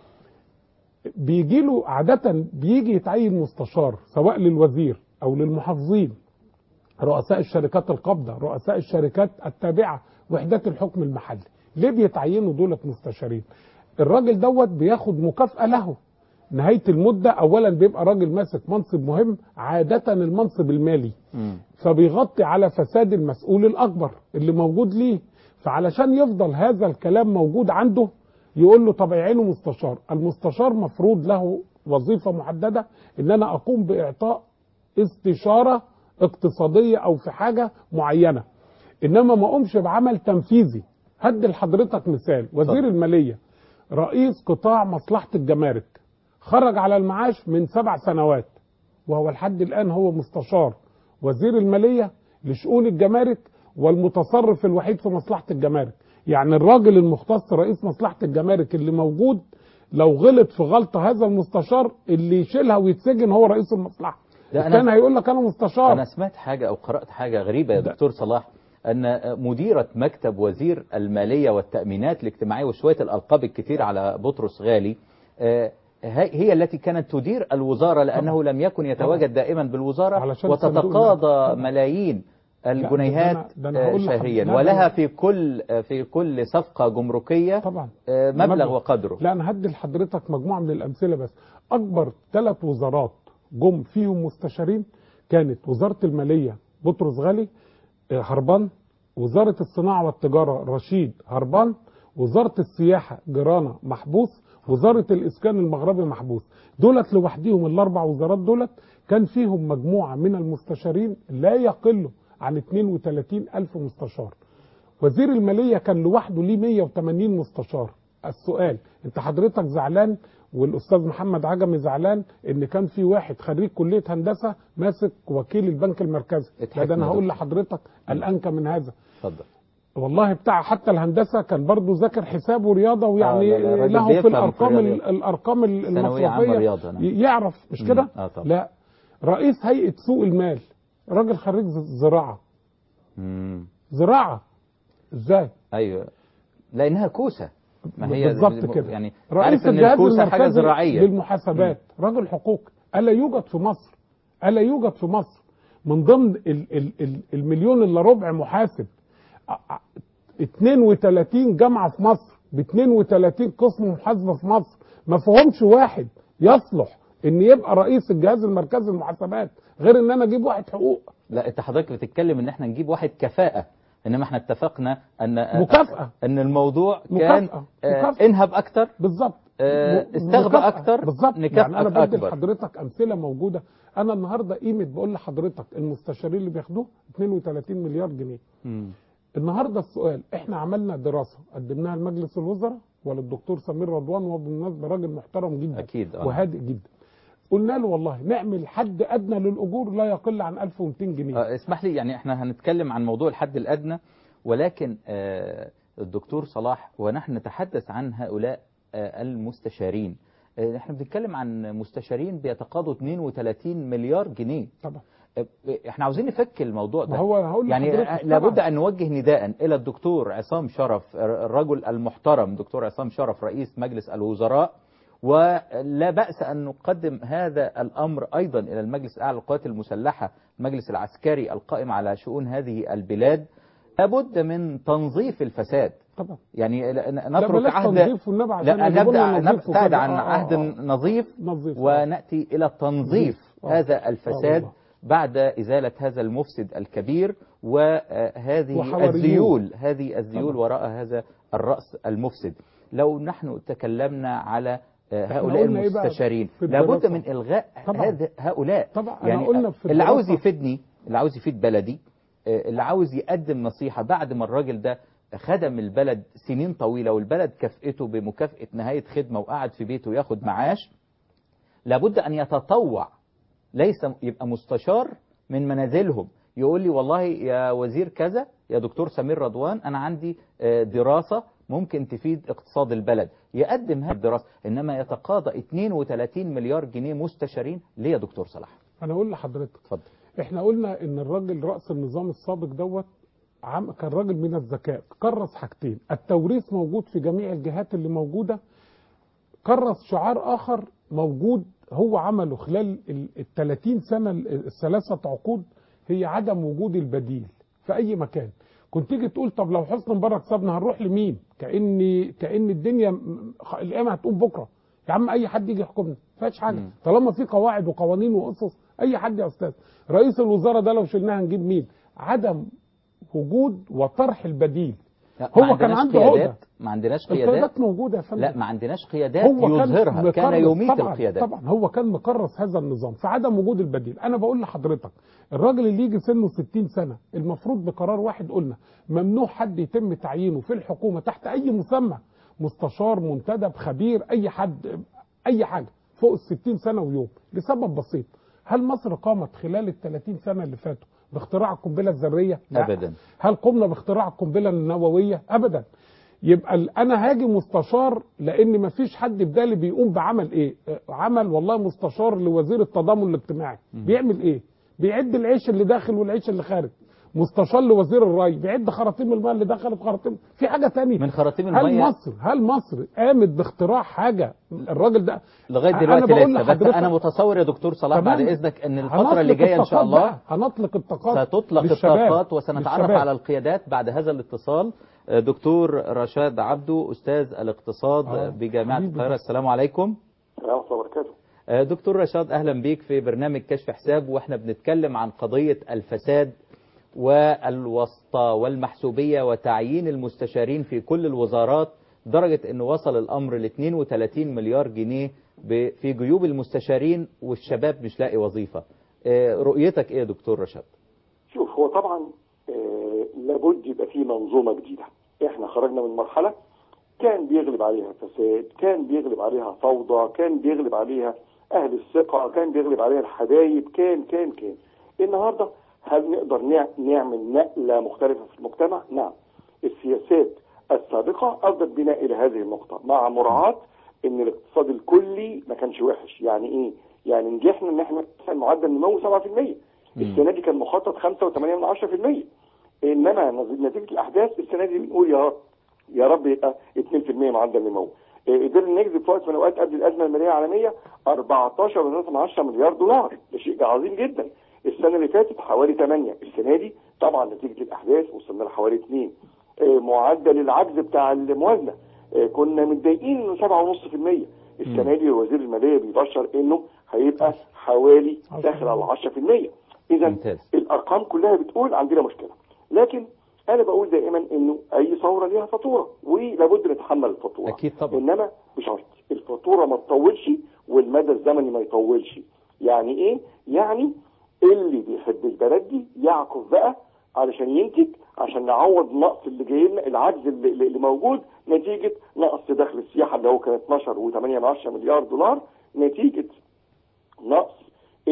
بيجي له عادة بيجي يتعين مستشار سواء للوزير أو للمحافظين رؤساء الشركات القابضة رؤساء الشركات التابعة وحدات الحكم المحلي ليه بيتعينوا دولة مستشارين الراجل دوت بياخد مكافأة له نهاية المدة أولا بيبقى راجل ماسك منصب مهم عادة المنصب المالي مم. فبيغطي على فساد المسؤول الأكبر اللي موجود ليه فعلشان يفضل هذا الكلام موجود عنده يقول له طب عينه مستشار المستشار مفروض له وظيفة محددة ان انا اقوم باعطاء استشارة اقتصادية او في حاجة معينة انما ما اقومش بعمل تنفيذي هدي لحضرتك مثال وزير المالية رئيس قطاع مصلحة الجمارك خرج على المعاش من سبع سنوات وهو لحد الآن هو مستشار وزير المالية لشؤون الجمارك والمتصرف الوحيد في مصلحة الجمارك يعني الراجل المختص رئيس مصلحة الجمارك اللي موجود لو غلط في غلطة هذا المستشار اللي يشيلها ويتسجن هو رئيس المصلحة ده أنا- كان هيقول لك أنا مستشار أنا سمعت حاجة أو قرأت حاجة غريبة يا دكتور صلاح أن مديرة مكتب وزير المالية والتأمينات الاجتماعية وشوية الألقاب الكتير على بطرس غالي آه، هي هي التي كانت تدير الوزارة لأنه لم يكن يتواجد دائما بالوزارة علشان صندوق وتتقاضى ملايين الجنيهات ده أنا- ده أنا آه، هقول لحضرتك- شهريا لا، ولها ده- في كل آه، في كل صفقة جمركية طبعا آه، مبلغ وقدره لا انا هدي لحضرتك مجموعه من الامثله بس اكبر ثلاث وزارات جم فيهم مستشارين كانت وزاره الماليه بطرس غالي آه، هربان وزاره الصناعه والتجاره رشيد هربان وزاره السياحه جرانه محبوس وزاره الاسكان المغربي محبوس دولت لوحديهم الاربع وزارات دولت كان فيهم مجموعه من المستشارين لا يقلوا عن 32 الف مستشار وزير الماليه كان لوحده ليه 180 مستشار السؤال انت حضرتك زعلان والاستاذ محمد عجمي زعلان ان كان في واحد خريج كليه هندسه ماسك وكيل البنك المركزي لا اتحكم ده انا يا هقول دكتور. لحضرتك الانكى من هذا اتفضل والله بتاع حتى الهندسه كان برضه ذاكر حساب ورياضه ويعني لا، لا، الراجل له في بيفهم في الارقام الرياضيات. ال- الارقام ال- ثانوية عامة المصرفيه رياضة، نعم. ي- يعرف مش مم. كده؟ آه، طبعا. لا رئيس هيئه سوق المال راجل خريج ز- زراعه مم. زراعه ازاي؟ ايوه لانها كوسه ما هي بالظبط كده يعني رئيس عارف ان الجهاز الكوسه حاجه المركزي زراعيه للمحاسبات راجل حقوق الا يوجد في مصر الا يوجد في مصر من ضمن ال ال ال المليون الا ربع محاسب ع- ع- 32 جامعه في مصر ب 32 قسم محاسبه في مصر ما فيهمش واحد يصلح ان يبقى رئيس الجهاز المركزي للمحاسبات غير ان انا اجيب واحد حقوق لا انت حضرتك بتتكلم ان احنا نجيب واحد كفاءه انما احنا اتفقنا ان مكافأة. ان الموضوع كان مكافأة. آه، مكافأة. انهب اكتر بالظبط آه، م- استغبى مكافأة. اكتر بالظبط نكافئك يعني انا بدي اكبر لحضرتك امثله موجوده انا النهارده قيمه بقول لحضرتك المستشارين اللي بياخدوه 32 مليار جنيه مم. النهارده السؤال احنا عملنا دراسه قدمناها لمجلس الوزراء وللدكتور سمير رضوان وهو بالمناسبه راجل محترم جدا اكيد آه. وهادئ جدا قلنا له والله نعمل حد ادنى للاجور لا يقل عن 1200 جنيه آه، اسمح لي يعني احنا هنتكلم عن موضوع الحد الادنى ولكن آه، الدكتور صلاح ونحن نتحدث عن هؤلاء آه، المستشارين آه، احنا بنتكلم عن مستشارين بيتقاضوا 32 مليار جنيه طبعا آه، احنا عاوزين نفك الموضوع ده ما هو هقول يعني لحضرتك لابد طبعاً. أن نوجه نداء إلى الدكتور عصام شرف الرجل المحترم دكتور عصام شرف رئيس مجلس الوزراء ولا بأس أن نقدم هذا الأمر أيضا إلى المجلس الأعلى للقوات المسلحة المجلس العسكري القائم على شؤون هذه البلاد لابد من تنظيف الفساد طبعا يعني ن- لا نترك بلاش عهد تنظيف والنبي عشان لا يجيبوا لنا نبدأ نظيف نبتعد وكده. عن آه، آه، عهد آه. نظيف نظيف آه. ونأتي إلى تنظيف آه. هذا آه الفساد والله. بعد إزالة هذا المفسد الكبير وهذه وحواريون. الذيول هذه الذيول طبعا. وراء هذا الرأس المفسد لو نحن تكلمنا على آه، إحنا هؤلاء قلنا إيه بقى المستشارين في لابد الدراسة؟ من إلغاء طبعا. هذا هؤلاء طبعا أنا يعني قلنا في اللي عاوز الدراسة- يفيدني اللي عاوز يفيد بلدي آه، اللي عاوز يقدم نصيحة بعد ما الراجل ده خدم البلد سنين طويلة والبلد كافئته بمكافأة نهاية خدمة وقعد في بيته ياخد معاش لابد أن يتطوع ليس يبقى مستشار من منازلهم يقول لي والله يا وزير كذا يا دكتور سمير رضوان أنا عندي آه، دراسة ممكن تفيد اقتصاد البلد يقدم هذه الدراسة إنما يتقاضى 32 مليار جنيه مستشارين ليه يا دكتور صلاح انا اقول لحضرتك اتفضل احنا قلنا ان الراجل راس النظام السابق دوت عم كان راجل من الذكاء كرس حاجتين التوريث موجود في جميع الجهات اللي موجوده كرس شعار اخر موجود هو عمله خلال ال 30 سنه ال- الثلاثه عقود هي عدم وجود البديل في اي مكان كنت تيجي تقول طب لو حسني مبارك سابنا هنروح لمين كان كان الدنيا م- خ- القيامه هتقوم بكره يا عم اي حد يجي يحكمنا ما فيهاش حاجه مم. طالما في قواعد وقوانين وقصص اي حد يا استاذ رئيس الوزراء ده لو شلناه هنجيب مين عدم وجود وطرح البديل لا، هو ما كان عندناش عنده قيادات عقدة. ما عندناش قيادات القيادات موجوده يا فندم لا ما عندناش قيادات هو يظهرها كان مكرس يميت طبعا القيادات طبعا هو كان مكرس هذا النظام في عدم وجود البديل انا بقول لحضرتك الراجل اللي يجي سنه 60 سنه المفروض بقرار واحد قلنا ممنوع حد يتم تعيينه في الحكومه تحت اي مسمى مستشار منتدب خبير اي حد اي حاجه فوق ال 60 سنه ويوم لسبب بسيط هل مصر قامت خلال ال 30 سنه اللي فاتوا باختراع القنبله الذريه؟ لا. أبداً. هل قمنا باختراع القنبله النوويه؟ ابدا يبقى ال- انا هاجي مستشار لان مفيش حد بدالي بيقوم بعمل ايه آه، عمل والله مستشار لوزير التضامن الاجتماعي بيعمل ايه بيعد العيش اللي داخل والعيش اللي خارج مستشار لوزير الري بيعد خراطيم الماء اللي دخلت خراطيم في حاجه تانية من خراطيم هل المية مصر هل مصر قامت باختراع حاجه الراجل ده لغايه أنا دلوقتي بقول لسه بس لحضرتك- انا متصور يا دكتور صلاح بعد تمام. اذنك ان الفتره اللي هنطلق جايه ان شاء الطاقات الله بقى. هنطلق الطاقات ستطلق للشباب. الطاقات وسنتعرف للشباب. على القيادات بعد هذا الاتصال آه، دكتور رشاد عبدو استاذ الاقتصاد آه، بجامعه حبيبي. القاهره السلام عليكم ورحمة الله وبركاته آه، دكتور رشاد أهلا بيك في برنامج كشف حساب وإحنا بنتكلم عن قضية الفساد والوسطى والمحسوبية وتعيين المستشارين في كل الوزارات درجة أنه وصل الأمر ل 32 مليار جنيه ب- في جيوب المستشارين والشباب مش لاقي وظيفة آه، رؤيتك إيه يا دكتور رشاد؟ شوف هو طبعا آه، لابد يبقى في منظومه جديده احنا خرجنا من مرحله كان بيغلب عليها فساد كان بيغلب عليها فوضى كان بيغلب عليها اهل الثقه كان بيغلب عليها الحبايب كان كان كان النهارده هل نقدر نع- نعمل نقله مختلفه في المجتمع نعم السياسات السابقه ادت بنا الى هذه النقطه مع مراعاه ان الاقتصاد الكلي ما كانش وحش يعني ايه يعني نجحنا ان احنا مثلا معدل النمو 7% السنه دي كان مخطط 5.8% انما نز- نتيجه الاحداث السنه دي بنقول يا رب يا رب يبقى 2% معدل نمو إيه، قدرنا نجذب في وقت من الاوقات قبل الازمه الماليه العالميه 14.3 مليار دولار ده شيء عظيم جدا السنه اللي فاتت حوالي 8 السنه دي طبعا نتيجه الاحداث وصلنا لحوالي 2 إيه، معدل العجز بتاع الموازنه إيه، كنا متضايقين انه 7.5% السنه دي وزير الماليه بيبشر انه هيبقى حوالي داخل على 10% اذا الارقام كلها بتقول عندنا مشكله لكن انا بقول دائما انه اي ثوره ليها فاتوره ولابد نتحمل الفاتوره اكيد طبعا انما بشرط الفاتوره ما تطولش والمدى الزمني ما يطولش يعني ايه يعني اللي بيحب البلد دي يعكف بقى علشان ينتج عشان نعوض النقص اللي جاي لنا العجز اللي, اللي موجود نتيجه نقص دخل السياحه اللي هو كان 12 و8 مليار دولار نتيجه نقص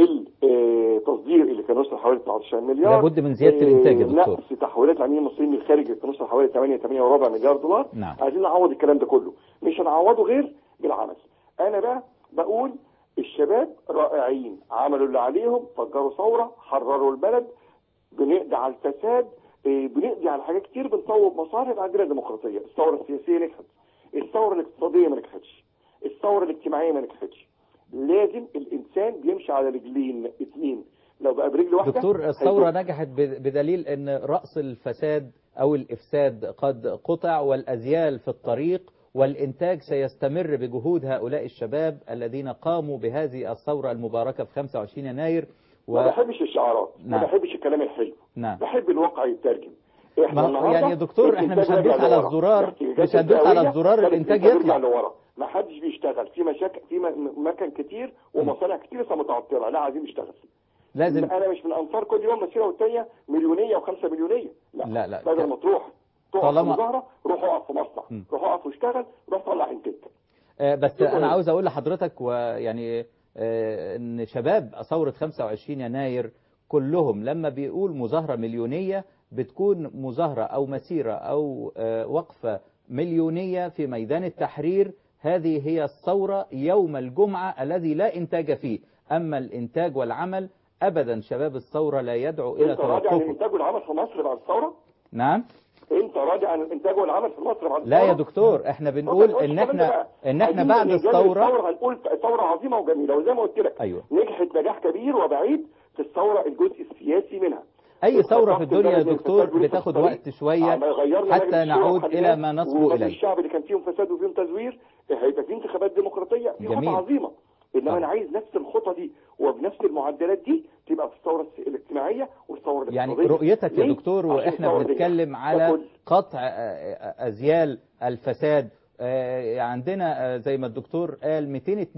التصدير اللي كان وصل حوالي 19 مليار لابد من زيادة الإنتاج يا آه، دكتور. نقص تحويلات العميل المصريين من الخارج اللي كان وصل حوالي 8 8 وربع مليار دولار نعم. عايزين نعوض الكلام ده كله مش هنعوضه غير بالعمل انا بقى بقول الشباب رائعين عملوا اللي عليهم فجروا ثوره حرروا البلد بنقضي على الفساد آه، بنقضي على حاجات كتير بنصوب مصالح عندنا ديمقراطيه الثوره السياسيه نجحت الثوره الاقتصاديه ما نجحتش الثوره الاجتماعيه ما نجحتش لازم الانسان بيمشي على رجلين اتنين لو بقى برجل واحده دكتور الثورة هيدوخ. نجحت ب- بدليل أن رأس الفساد أو الإفساد قد قطع والأزيال في الطريق والإنتاج سيستمر بجهود هؤلاء الشباب الذين قاموا بهذه الثورة المباركة في 25 يناير ما بحبش الشعارات نعم. ما بحبش الكلام الحلو نعم بحب الواقع يترجم ما هو- النهاردة يعني يا دكتور احنا مش الإنتاج هندوس راجع على لورا. الزرار الاحتياجات مش هندوس على الدولية الزرار كانت الإنتاج بترجع يطلع لورا ما حدش بيشتغل في مشاكل في م- مكن كتير ومصانع كتير لسه متعطله لا عايزين نشتغل لازم انا مش من انصار كل يوم مسيره والتانيه مليونيه وخمسة مليونيه لا لا لا بدل ما تروح تقف في طالما- مظاهره روح اقف في مصنع روح اقف واشتغل روح طلع انتاجك آه، بس شكراً. انا عاوز اقول لحضرتك ويعني آه، ان شباب ثورة 25 يناير كلهم لما بيقول مظاهرة مليونية بتكون مظاهرة او مسيرة او آه، وقفة مليونية في ميدان التحرير هذه هي الثورة يوم الجمعة الذي لا انتاج فيه اما الانتاج والعمل ابدا شباب الثورة لا يدعو الى انت راجع عن توقفه الانتاج والعمل في مصر بعد الثوره نعم انت راجع عن الانتاج والعمل في مصر بعد لا يا الثورة؟ دكتور احنا بنقول طب ان الكلام ده احنا بقى. ان احنا عايزين بعد نجرب الثورة الثوره هنقول ثوره عظيمه وجميله وزي ما قلت لك ايوه نجحت نجاح كبير وبعيد في الثوره الجزء السياسي منها اي ثورة في ضغط الدنيا يا البلد من دكتور الفساد ولسه بتاخد في الطريق. وقت شوية عما غيرنا حتى مجلس الشورى نعود وخليناه الى ما نصبو ومجلس اليه الشعب اللي كان فيهم فساد وفيهم تزوير هيبقى في انتخابات ديمقراطيه في جميل. خطوه عظيمه انما انا عايز نفس الخطه دي وبنفس المعدلات دي تبقى في الثوره الس- الاجتماعيه والثوره يعني الاقتصاديه رؤيتك يا ليه؟ دكتور عشان واحنا الثورة دي بنتكلم ده على كل. قطع آه، آه، ازيال الفساد آه، عندنا آه، زي ما الدكتور قال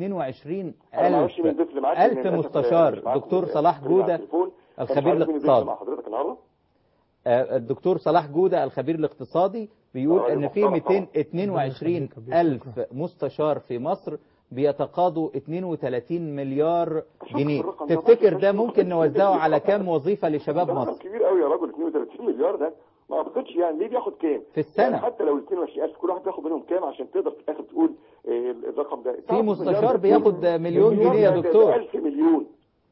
222 أنا معرفش مين ألف الضيف اللي معاك، ألف لأن للأسف مستشار مش معاكم دكتور في- صلاح في على جودة التليفون. فمش الخبير عارف مين الضيف اللي الاقتصادي مع حضرتك النهارده آه، الدكتور صلاح جودة الخبير الاقتصادي بيقول آه، ان في محترم طبعا. 222 ألف مستشار في مصر بيتقاضوا 32 مليار جنيه الرقم ده تفتكر برضه ده مش ممكن ممكن نوزعه يبقى على خطأ. كام وظيفة لشباب ده رقم مصر كبير قوي يا راجل 32 مليار ده ما اعتقدش يعني ليه بياخد كام في السنة. يعني حتى لو ال 22000 كل واحد بياخد منهم كام عشان تقدر في الاخر تقول آه، الرقم ده في مستشار بياخد مليون جنيه يا دكتور 1000 مليون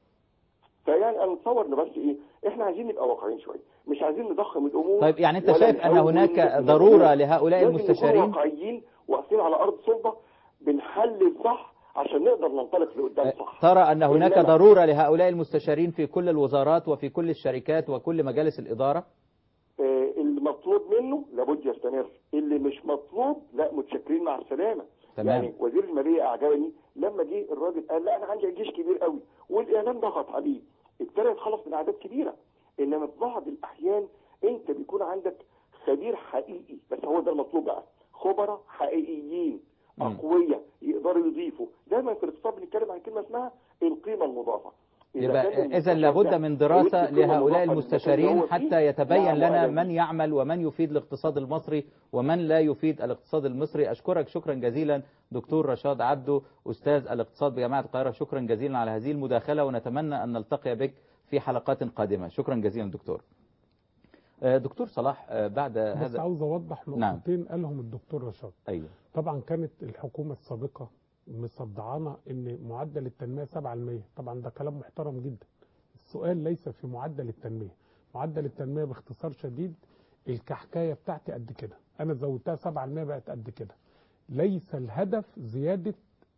فيعني انا متصور ان بس ايه احنا عايزين نبقى واقعيين شويه مش عايزين نضخم الامور طيب يعني انت ولا شايف ان نهون هناك الأمور. ضرورة لهؤلاء لازم نكون المستشارين واقعيين واقفين على ارض صلبه بنحلل صح عشان نقدر ننطلق لقدام صح ترى أن هناك إنما- ضرورة لهؤلاء المستشارين في كل الوزارات وفي كل الشركات وكل مجالس الإدارة آه، اللي مطلوب منه لابد يستمر اللي مش مطلوب لا متشكرين مع السلامه تمام. يعني وزير الماليه اعجبني لما جه الراجل قال لا انا عندي جيش كبير قوي والاعلام ضغط عليه ابتدى يتخلص من اعداد كبيره انما في بعض الاحيان انت بيكون عندك خبير حقيقي بس هو ده المطلوب بقى خبراء حقيقيين مم. اقوياء يقدروا يضيفوا دايما في الاقتصاد بنتكلم عن كلمه اسمها القيمه المضافه إذا يبقى كان اذا المستشار لابد ده من دراسه هيدي قيمة لهؤلاء مضافة للمكان اللي المستشارين هو فيه، حتى يتبين نعم لنا وأنا من يعمل ومن يفيد الاقتصاد المصري ومن لا يفيد الاقتصاد المصري اشكرك شكرا جزيلا دكتور رشاد عبده استاذ الاقتصاد بجامعه القاهره شكرا جزيلا على هذه المداخله ونتمنى ان نلتقي بك في حلقات قادمه شكرا جزيلا دكتور آه، دكتور صلاح آه، بعد بس هذا عاوز اوضح نعم. نقطتين قالهم الدكتور رشاد ايوه طبعا كانت الحكومه السابقه مصدعانا ان معدل التنميه 7% طبعا ده كلام محترم جدا السؤال ليس في معدل التنميه معدل التنميه باختصار شديد الكحكايه بتاعتي قد كده انا زودتها 7% بقت قد كده ليس الهدف زياده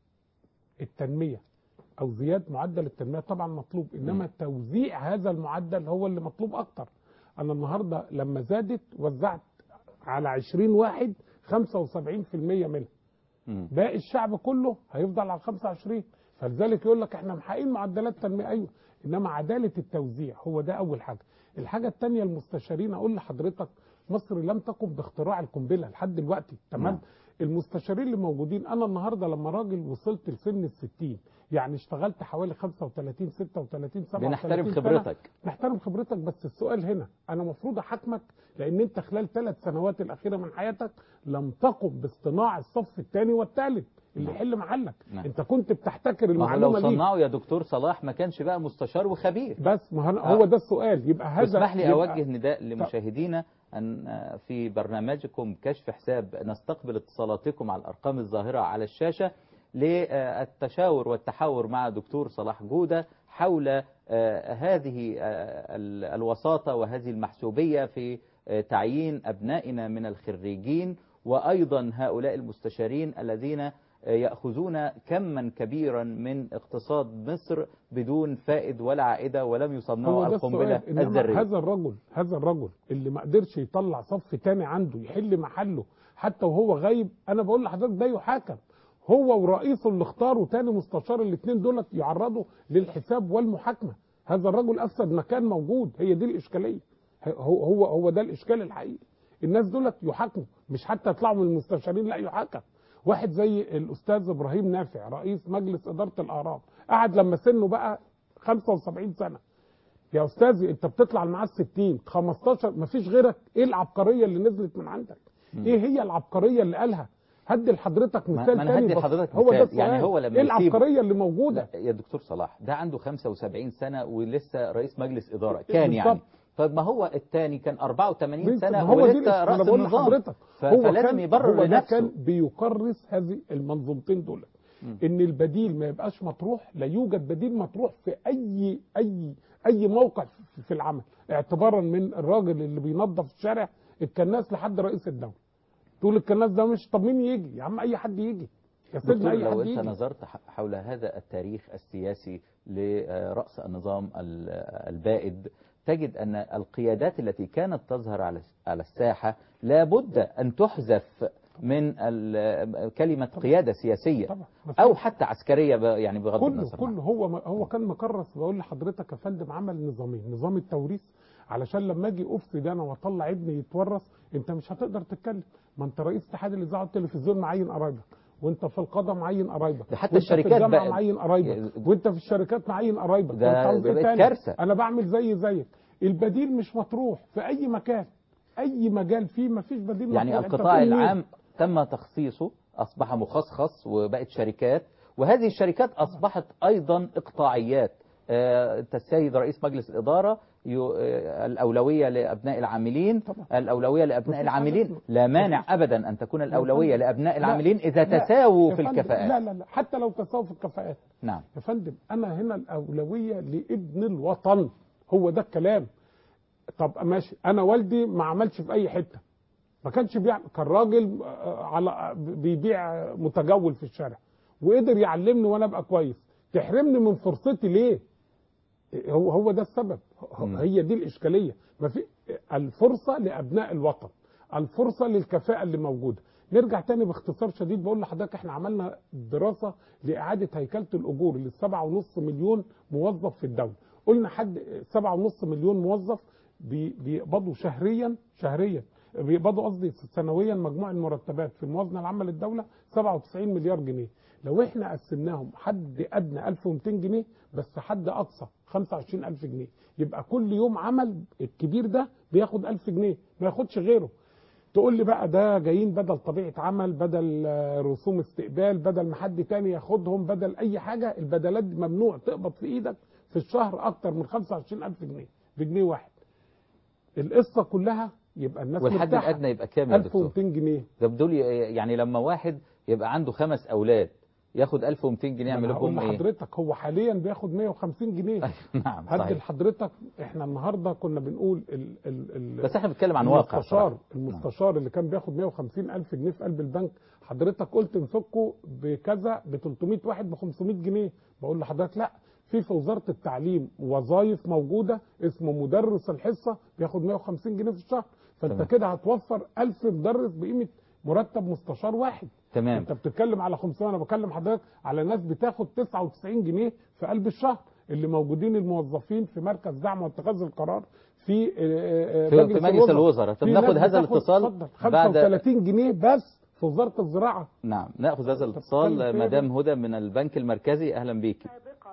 التنميه او زياده معدل التنميه طبعا مطلوب انما توزيع هذا المعدل هو اللي مطلوب اكتر انا النهارده لما زادت وزعت على 20 واحد 75% منها مم. باقي الشعب كله هيفضل على 25 فلذلك يقول لك احنا محققين معدلات تنميه ايوه انما عداله التوزيع هو ده اول حاجه الحاجه الثانيه المستشارين اقول لحضرتك مصر لم تقم باختراع القنبله لحد دلوقتي تمام نعم. المستشارين اللي موجودين انا النهارده لما راجل وصلت لسن الستين يعني اشتغلت حوالي 35 36 37 بنحترم سنة. خبرتك نحترم خبرتك بس السؤال هنا انا مفروض احاكمك لان انت خلال ثلاث سنوات الاخيره من حياتك لم تقم باصطناع الصف الثاني والثالث اللي نعم. يحل محلك نعم. انت كنت بتحتكر ما هو لو المعلومه دي صنعوا يا دكتور صلاح ما كانش بقى مستشار وخبير بس ما هو- آه. هو ده السؤال يبقى هذا اسمح لي يبقى- أوجه نداء لمشاهدينا أن في برنامجكم كشف حساب نستقبل اتصالاتكم على الأرقام الظاهرة على الشاشة للتشاور والتحاور مع دكتور صلاح جودة حول آه، هذه آه، ال- الوساطة وهذه المحسوبية في آه، تعيين أبنائنا من الخريجين وأيضا هؤلاء المستشارين الذين آه، يأخذون كما كبيرا من اقتصاد مصر بدون فائد ولا عائدة ولم يصنعوا هو ده القنبلة السؤال انما الذرية هذا الرجل هذا الرجل اللي ما قدرش يطلع صف تاني عنده يحل محله حتى وهو غايب انا بقول لحضرتك ده يحاكم هو ورئيسه اللي اختاروا تاني مستشار الاثنين دولت يعرضوا للحساب والمحاكمه هذا الرجل افسد مكان موجود هي دي الاشكاليه هو هو هو ده الاشكال الحقيقي الناس دولت يحاكموا مش حتى يطلعوا من المستشارين لا يحاكم واحد زي الاستاذ ابراهيم نافع رئيس مجلس اداره الاهرام قعد لما سنه بقى 75 سنه يا استاذي انت بتطلع معاه 60 15 مفيش غيرك ايه العبقريه اللي نزلت من عندك ايه هي العبقريه اللي قالها هدي لحضرتك ما مثال ما أنا تاني هدي بس- لحضرتك هو ده مثال. يعني السؤال. هو لما ايه يسيب- العبقريه اللي موجوده لا يا دكتور صلاح ده عنده 75 سنة ولسه رئيس مجلس إدارة كان يعني بالظبط. طيب ما هو الثاني كان 84 بالظبط. سنة ما هو دي ولسه الإش- أنا رأس بقول النظام لحضرتك ف- هو فلازم كان يبرر هو ده لنفسه كان بيكرس هذه المنظومتين دول ان البديل ما يبقاش مطروح لا يوجد بديل مطروح في اي اي اي موقع في- في العمل اعتبارا من الراجل اللي بينظف الشارع الكناس لحد رئيس الدوله تقول الكناس ده مش طب مين يجي يا عم اي حد يجي يا سيدنا دكتور اي لو حد أنت يجي نظرت ح- حول هذا التاريخ السياسي لرأس النظام ال- البائد تجد أن القيادات التي كانت تظهر على على الساحة لابد أن تحذف من ال- كلمة قيادة سياسية طبعا أو حتى عسكرية ب- يعني بغض كله النظر كله هو هو كان مكرس بقول لحضرتك يا فندم عمل نظامين نظام التوريث علشان لما اجي افسد انا واطلع ابني يتورث انت مش هتقدر تتكلم ما انت رئيس اتحاد الاذاعه والتلفزيون معين قرايبك وانت في القضاء معين قرايبك ده حتى وانت الشركات في الجامعه بقى- معين قرايبك وانت في الشركات معين قرايبك ده- وانت عاوز ده إيه بقت تاني؟ كارثة. انا بعمل زي زيك البديل مش مطروح في اي مكان اي مجال فيه ما فيش بديل يعني مطروح. أنت القطاع تقول مين؟ العام تم تخصيصه أصبح مخصص وبقت شركات وهذه الشركات أصبحت أيضا إقطاعيات آه، السيد رئيس مجلس الإدارة يو- آه، الأولوية لأبناء العاملين الأولوية لأبناء مفيش حاجة العاملين اسمها- لا مانع أبدا أن تكون الأولوية لأبناء لا، العاملين إذا لا، تساووا يا في فندم، الكفاءات لا لا لا حتى لو تساووا في الكفاءات نعم يا فندم انا هنا الاولويه لابن الوطن هو ده الكلام طب ماشي انا والدي ما عملش في اي حته ما كانش بيعمل كان راجل آه، على بيبيع متجول في الشارع وقدر يعلمني وانا ابقى كويس تحرمني من فرصتي ليه هو هو ده السبب مم. هي دي الاشكاليه ما في الفرصه لابناء الوطن الفرصه للكفاءه اللي موجوده نرجع تاني باختصار شديد بقول لحضرتك احنا عملنا دراسه لاعاده هيكله الاجور للسبعة ونص مليون موظف في الدوله قلنا حد سبعة ونص مليون موظف بي- بيقبضوا شهريا شهريا بيقبضوا قصدي سنويا مجموع المرتبات في الموازنه العامه للدوله 97 مليار جنيه لو احنا قسمناهم حد ادنى 1200 جنيه بس حد اقصى 25000 جنيه يبقى كل يوم عمل الكبير ده بياخد 1000 جنيه ما ياخدش غيره تقول لي بقى ده جايين بدل طبيعه عمل بدل آه، رسوم استقبال بدل ما حد تاني ياخدهم بدل اي حاجه البدلات دي ممنوع تقبض في ايدك في الشهر اكتر من 25000 جنيه بجنيه واحد القصه كلها يبقى الناس والحد مرتاحة. الادنى يبقى كام يا دكتور 1200 جنيه ده بدول ي- يعني لما واحد يبقى عنده خمس اولاد ياخد 1200 جنيه يعملوا أنا هقول بهم ايه لحضرتك هو حاليا بياخد 150 جنيه نعم هدي صحيح لحضرتك احنا النهارده كنا بنقول ال ال ال بس احنا بنتكلم عن واقع المستشار صراحة. المستشار اللي كان بياخد 150 الف جنيه في قلب البنك حضرتك قلت نفكه بكذا ب 300 واحد ب 500 جنيه بقول لحضرتك لا في في وزاره التعليم وظائف موجوده اسمه مدرس الحصه بياخد 150 جنيه في الشهر فانت تمام. كده هتوفر 1000 مدرس بقيمه مرتب مستشار واحد تمام انت بتتكلم على 500 انا بكلم حضرتك على ناس بتاخد 99 جنيه في قلب الشهر اللي موجودين الموظفين في مركز دعم واتخاذ القرار في آه، آه، في- في مجلس الوزراء. طب في ناخد ناس هذا بتاخد- الاتصال اتفضل، بعد- 35 جنيه بس في وزاره الزراعه نعم ناخذ هذا بتتكلم الاتصال فيها مدام هدى من البنك المركزي اهلا بيكي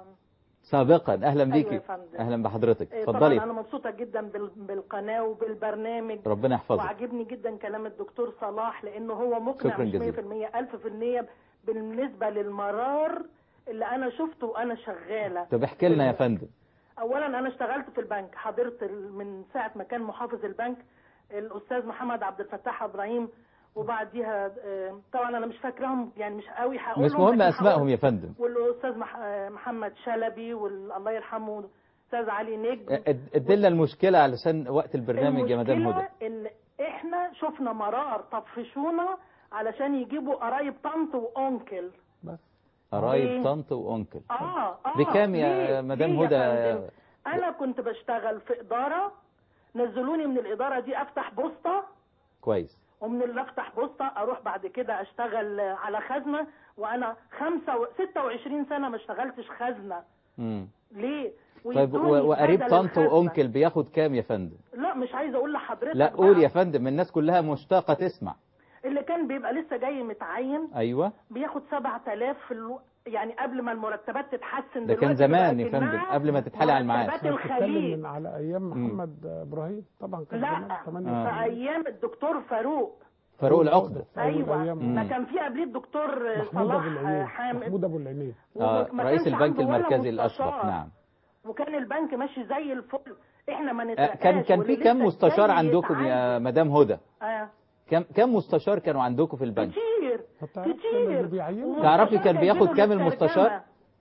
سابقا اهلا أيوة بيكي يا فندم. اهلا بحضرتك إيه، اتفضلي طبعا انا مبسوطه جدا بال- بالقناه وبالبرنامج ربنا يحفظك وعجبني جدا كلام الدكتور صلاح لانه هو مقنع شكراً مش جزيلاً. 100% 1000% بالنسبه للمرار اللي انا شفته وانا شغاله طب احكي لنا يا فندم اولا انا اشتغلت في البنك حضرت ال- من ساعه ما كان محافظ البنك الاستاذ محمد عبد الفتاح ابراهيم وبعديها آه، طبعا انا مش فاكراهم يعني مش قوي هقولهم مش مهم لكن اسمائهم هقول- يا فندم والاستاذ مح... آه، محمد شلبي والله يرحمه الاستاذ علي نجم اد- ادينا المشكله علشان وقت البرنامج يا مدام المشكلة هدى ان احنا شفنا مرار طفشونا علشان يجيبوا قرايب طنط وانكل قرايب ليه؟ طنط وانكل اه اه بكام يا ليه؟ مدام ليه يا هدى فندم؟ انا كنت بشتغل في اداره نزلوني من الاداره دي افتح بوسطه كويس ومن اللي افتح بوسطه اروح بعد كده اشتغل على خزنه وانا خمسة و... 26 سنه ما اشتغلتش خزنه مم. ليه طيب ويدوني و- وقريب بدل طنط الخزنة. وانكل بياخد كام يا فندم لا مش عايزه اقول لحضرتك لا بقى. قول يا فندم الناس كلها مشتاقه تسمع اللي كان بيبقى لسه جاي متعين ايوه بياخد 7000 في الو... يعني قبل ما المرتبات تتحسن ده كان دلوقتي زمان يا بقت فندم إنها قبل ما تتحالي على المعاش مرتبات احنا بنتكلم الخليج من على ايام محمد ابراهيم طبعا كان لا زمان 8 آه. في ايام الدكتور فاروق فاروق العقده ايوه أيام. ما كان في قبليه الدكتور محمود ابو صلاح العينين حامد محمود ابو العينين آه وما رئيس كانش البنك عنده ولا المركزي مستشار. الاسبق نعم وكان البنك ماشي زي الفل احنا ما آه، نترقاش كان كان في واللي كم لسه مستشار جاي عندكم يتعين- يا مدام هدى آه. كم كم مستشار كانوا عندكم في البنك كتير كتير تعرفي كان بياخد كام جايبينه المستشار للترجمة.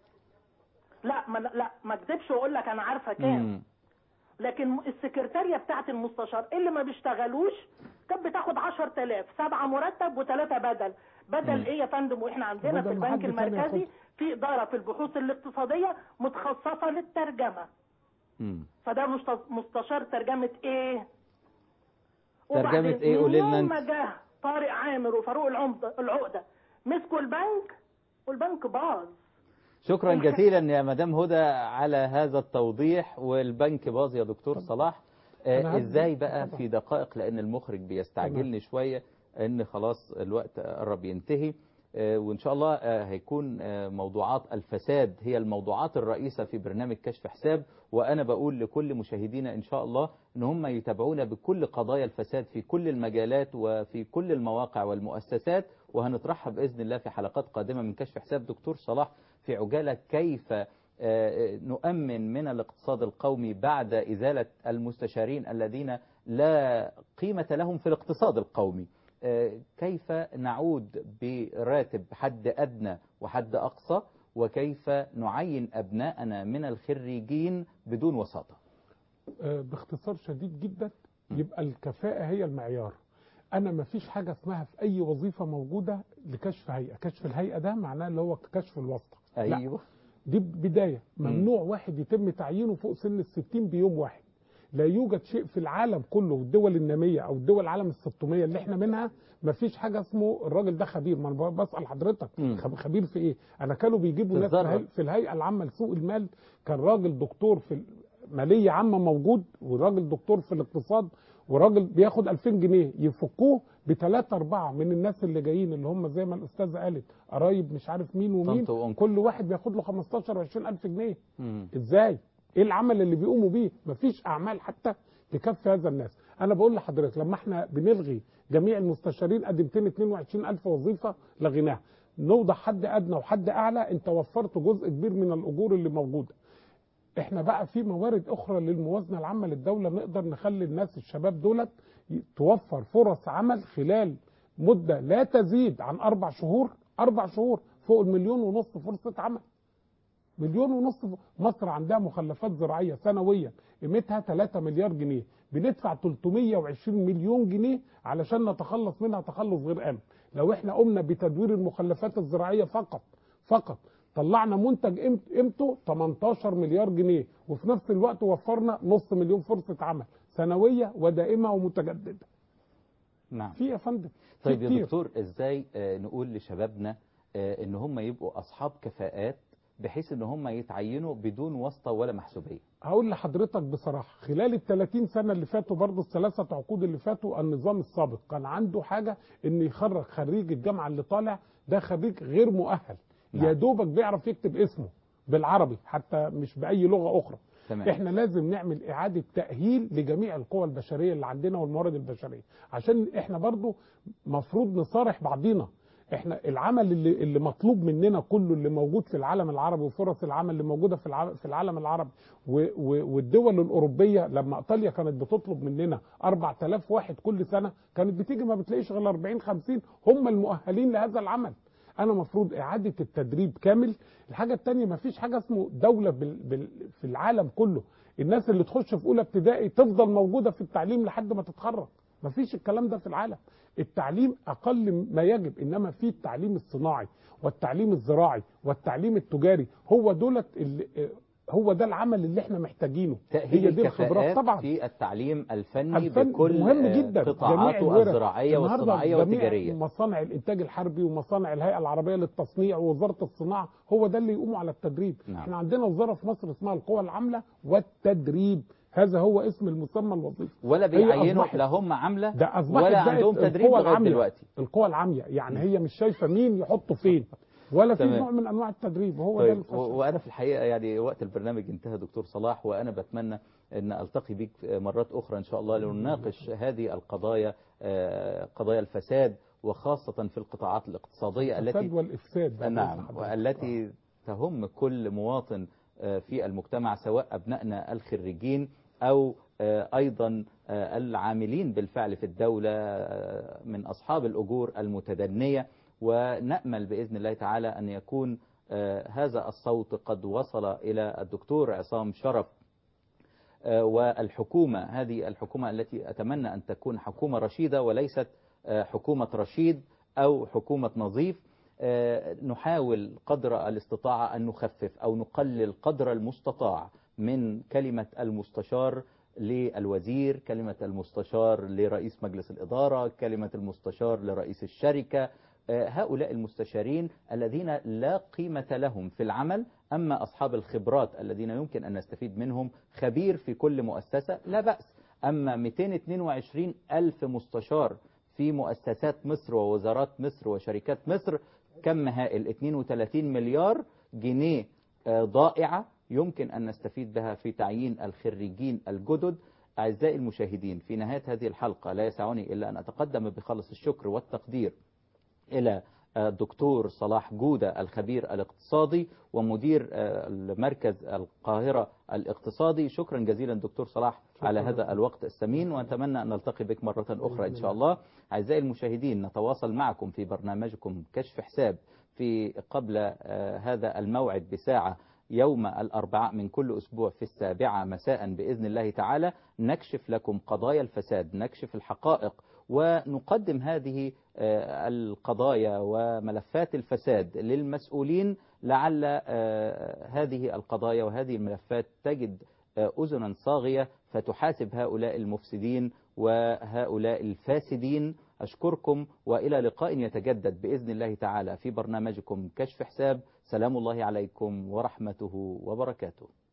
لا ما لا ما اكذبش واقول لك انا عارفه كام مم. لكن السكرتاريه بتاعت المستشار اللي ما بيشتغلوش كانت بتاخد 10000 سبعه مرتب وثلاثه بدل بدل مم. ايه يا فندم واحنا عندنا بدل في ما البنك حد تاني المركزي ياخد. في اداره في البحوث الاقتصاديه متخصصه للترجمه مم. فده مست- مستشار ترجمه ايه ترجمة وبعدين إيه؟ قولي من لنا يوم أنت. ما جه طارق عامر وفاروق العمده العقده مسكوا البنك والبنك باظ شكرا جزيلا يا مدام هدى على هذا التوضيح والبنك باظ يا دكتور صلاح أنا آه هبدأ. ازاي بقى طبعا. في دقائق لان المخرج بيستعجلني شويه ان خلاص الوقت قرب ينتهي آه وان شاء الله آه هيكون آه موضوعات الفساد هي الموضوعات الرئيسه في برنامج كشف حساب وانا بقول لكل مشاهدينا ان شاء الله ان هم يتابعونا بكل قضايا الفساد في كل المجالات وفي كل المواقع والمؤسسات وهنطرحها باذن الله في حلقات قادمه من كشف حساب دكتور صلاح في عجاله كيف آه، نؤمن من الاقتصاد القومي بعد إزالة المستشارين الذين لا قيمة لهم في الاقتصاد القومي آه، كيف نعود براتب حد أدنى وحد أقصى وكيف نعين أبناءنا من الخريجين بدون وساطة آه، باختصار شديد جدا يبقى الكفاءة هي المعيار أنا ما فيش حاجة اسمها في أي وظيفة موجودة لكشف هيئة كشف الهيئة ده معناه اللي هو كشف الواسطة لا. أيوه دي بداية ممنوع واحد يتم تعيينه فوق سن الستين بيوم واحد لا يوجد شيء في العالم كله والدول الناميه او الدول العالم ال 600 اللي احنا منها ما فيش حاجه اسمه الراجل ده خبير ما انا بسال حضرتك مم. خب- خبير في ايه انا كانوا بيجيبوا ناس في بالظبط. الهي- في الهيئه العامه لسوق المال كان راجل دكتور في ماليه عامه موجود وراجل دكتور في الاقتصاد وراجل بياخد 2000 جنيه يفكوه بثلاثة أربعة من الناس اللي جايين اللي هم زي ما الأستاذة قالت قرايب مش عارف مين ومين طنط وأنكل. كل واحد بياخد له 15 و 20 ألف جنيه مم. ازاي ايه العمل اللي بيقوموا بيه مفيش اعمال حتى تكفي هذا الناس انا بقول لحضرتك لما احنا بنلغي جميع المستشارين ادي 222 الف وظيفه لغيناها نوضع حد ادنى وحد اعلى انت وفرت جزء كبير من الاجور اللي موجوده احنا بقى في موارد اخرى للموازنه العامه للدوله نقدر نخلي الناس الشباب دولت ي- توفر فرص عمل خلال مده لا تزيد عن اربع شهور اربع شهور فوق المليون ونص فرصه عمل مليون ونص مصر عندها مخلفات زراعيه سنويا قيمتها 3 مليار جنيه بندفع 320 مليون جنيه علشان نتخلص منها تخلص غير امن لو احنا قمنا بتدوير المخلفات الزراعيه فقط فقط طلعنا منتج قيمت- قيمته 18 مليار جنيه وفي نفس الوقت وفرنا نص مليون فرصه عمل سنويه ودائمه ومتجدده نعم في يا فندم في طيب يا كتير. دكتور ازاي آه، نقول لشبابنا آه، ان هم يبقوا اصحاب كفاءات بحيث ان هم يتعينوا بدون واسطه ولا محسوبيه هقول لحضرتك بصراحه خلال ال 30 سنه اللي فاتوا برضه الثلاثه عقود اللي فاتوا النظام السابق كان عنده حاجه ان يخرج خريج الجامعه اللي طالع ده خريج غير مؤهل نعم. يا دوبك بيعرف يكتب اسمه بالعربي حتى مش باي لغه اخرى تمام. احنا لازم نعمل اعاده تاهيل لجميع القوى البشريه اللي عندنا والموارد البشريه عشان احنا برضو مفروض نصارح بعضينا احنا العمل اللي, اللي مطلوب مننا كله اللي موجود في العالم العربي وفرص العمل اللي موجوده في العالم, في العالم العربي و و والدول الاوروبيه لما ايطاليا كانت بتطلب مننا 4000 واحد كل سنه كانت بتيجي ما بتلاقيش غير 40 50 هم المؤهلين لهذا العمل انا مفروض اعاده التدريب كامل الحاجه الثانيه ما فيش حاجه اسمه دوله بال بال في العالم كله الناس اللي تخش في اولى ابتدائي تفضل موجوده في التعليم لحد ما تتخرج ما فيش الكلام ده في العالم التعليم اقل ما يجب انما في التعليم الصناعي والتعليم الزراعي والتعليم التجاري هو دولت اللي هو ده العمل اللي احنا محتاجينه تأهيل هي دي الخبرات الكفاءات طبعا في التعليم الفني الفن بكل مهم آه، جدا جميع قطاعاته الورش. الزراعية النهاردة والصناعية جميع والتجارية مصانع الانتاج الحربي ومصانع الهيئه العربيه للتصنيع ووزاره الصناعه هو ده اللي يقوموا على التدريب نعم. احنا عندنا وزاره في مصر اسمها القوى العامله والتدريب هذا هو اسم المسمى الوظيفي ولا هي بيعينوا أصبحت- لا هم عاملة ده اصبحت ولا بقت عندهم تدريب القوى لغاية العامية. دلوقتي القوى العاميه يعني هي مش شايفه مين يحطه فين ولا في تمام. نوع من انواع التدريب هو ده طيب الفشل و- وانا في الحقيقه يعني وقت البرنامج انتهى دكتور صلاح وانا بتمنى ان التقي بك مرات اخرى ان شاء الله لنناقش هذه القضايا آه، قضايا الفساد وخاصه في القطاعات الاقتصاديه الفساد التي والافساد بقى نعم حضرتك. والتي تهم كل مواطن آه، في المجتمع سواء ابنائنا الخريجين او آه، ايضا آه، العاملين بالفعل في الدوله آه، من اصحاب الاجور المتدنيه ونامل باذن الله تعالى ان يكون آه، هذا الصوت قد وصل الى الدكتور عصام شرف آه، والحكومة هذه الحكومة التي أتمنى أن تكون حكومة رشيدة وليست آه، حكومة رشيد أو حكومة نظيف آه، نحاول قدر الاستطاعة أن نخفف أو نقلل قدر المستطاع من كلمة المستشار للوزير كلمة المستشار لرئيس مجلس الإدارة كلمة المستشار لرئيس الشركة آه، هؤلاء المستشارين الذين لا قيمة لهم في العمل أما أصحاب الخبرات الذين يمكن أن نستفيد منهم خبير في كل مؤسسة لا بأس أما 222 ألف مستشار في مؤسسات مصر ووزارات مصر وشركات مصر كم هائل 32 مليار جنيه آه، ضائعة يمكن أن نستفيد بها في تعيين الخريجين الجدد أعزائي المشاهدين في نهاية هذه الحلقة لا يسعني إلا أن أتقدم بخلص الشكر والتقدير إلى الدكتور صلاح جودة الخبير الاقتصادي ومدير آه، المركز القاهرة الاقتصادي شكرا جزيلا دكتور صلاح على هذا الوقت الثمين ونتمنى أن نلتقي بك مرة أخرى إن شاء الله أعزائي المشاهدين نتواصل معكم في برنامجكم كشف حساب في قبل آه، هذا الموعد بساعة يوم الأربعاء من كل أسبوع في السابعة مساء بإذن الله تعالى نكشف لكم قضايا الفساد نكشف الحقائق ونقدم هذه آه، القضايا وملفات الفساد للمسؤولين لعل آه، هذه القضايا وهذه الملفات تجد أذنا صاغية فتحاسب هؤلاء المفسدين وهؤلاء الفاسدين أشكركم وإلى لقاء يتجدد بإذن الله تعالى في برنامجكم كشف حساب سلام الله عليكم ورحمته وبركاته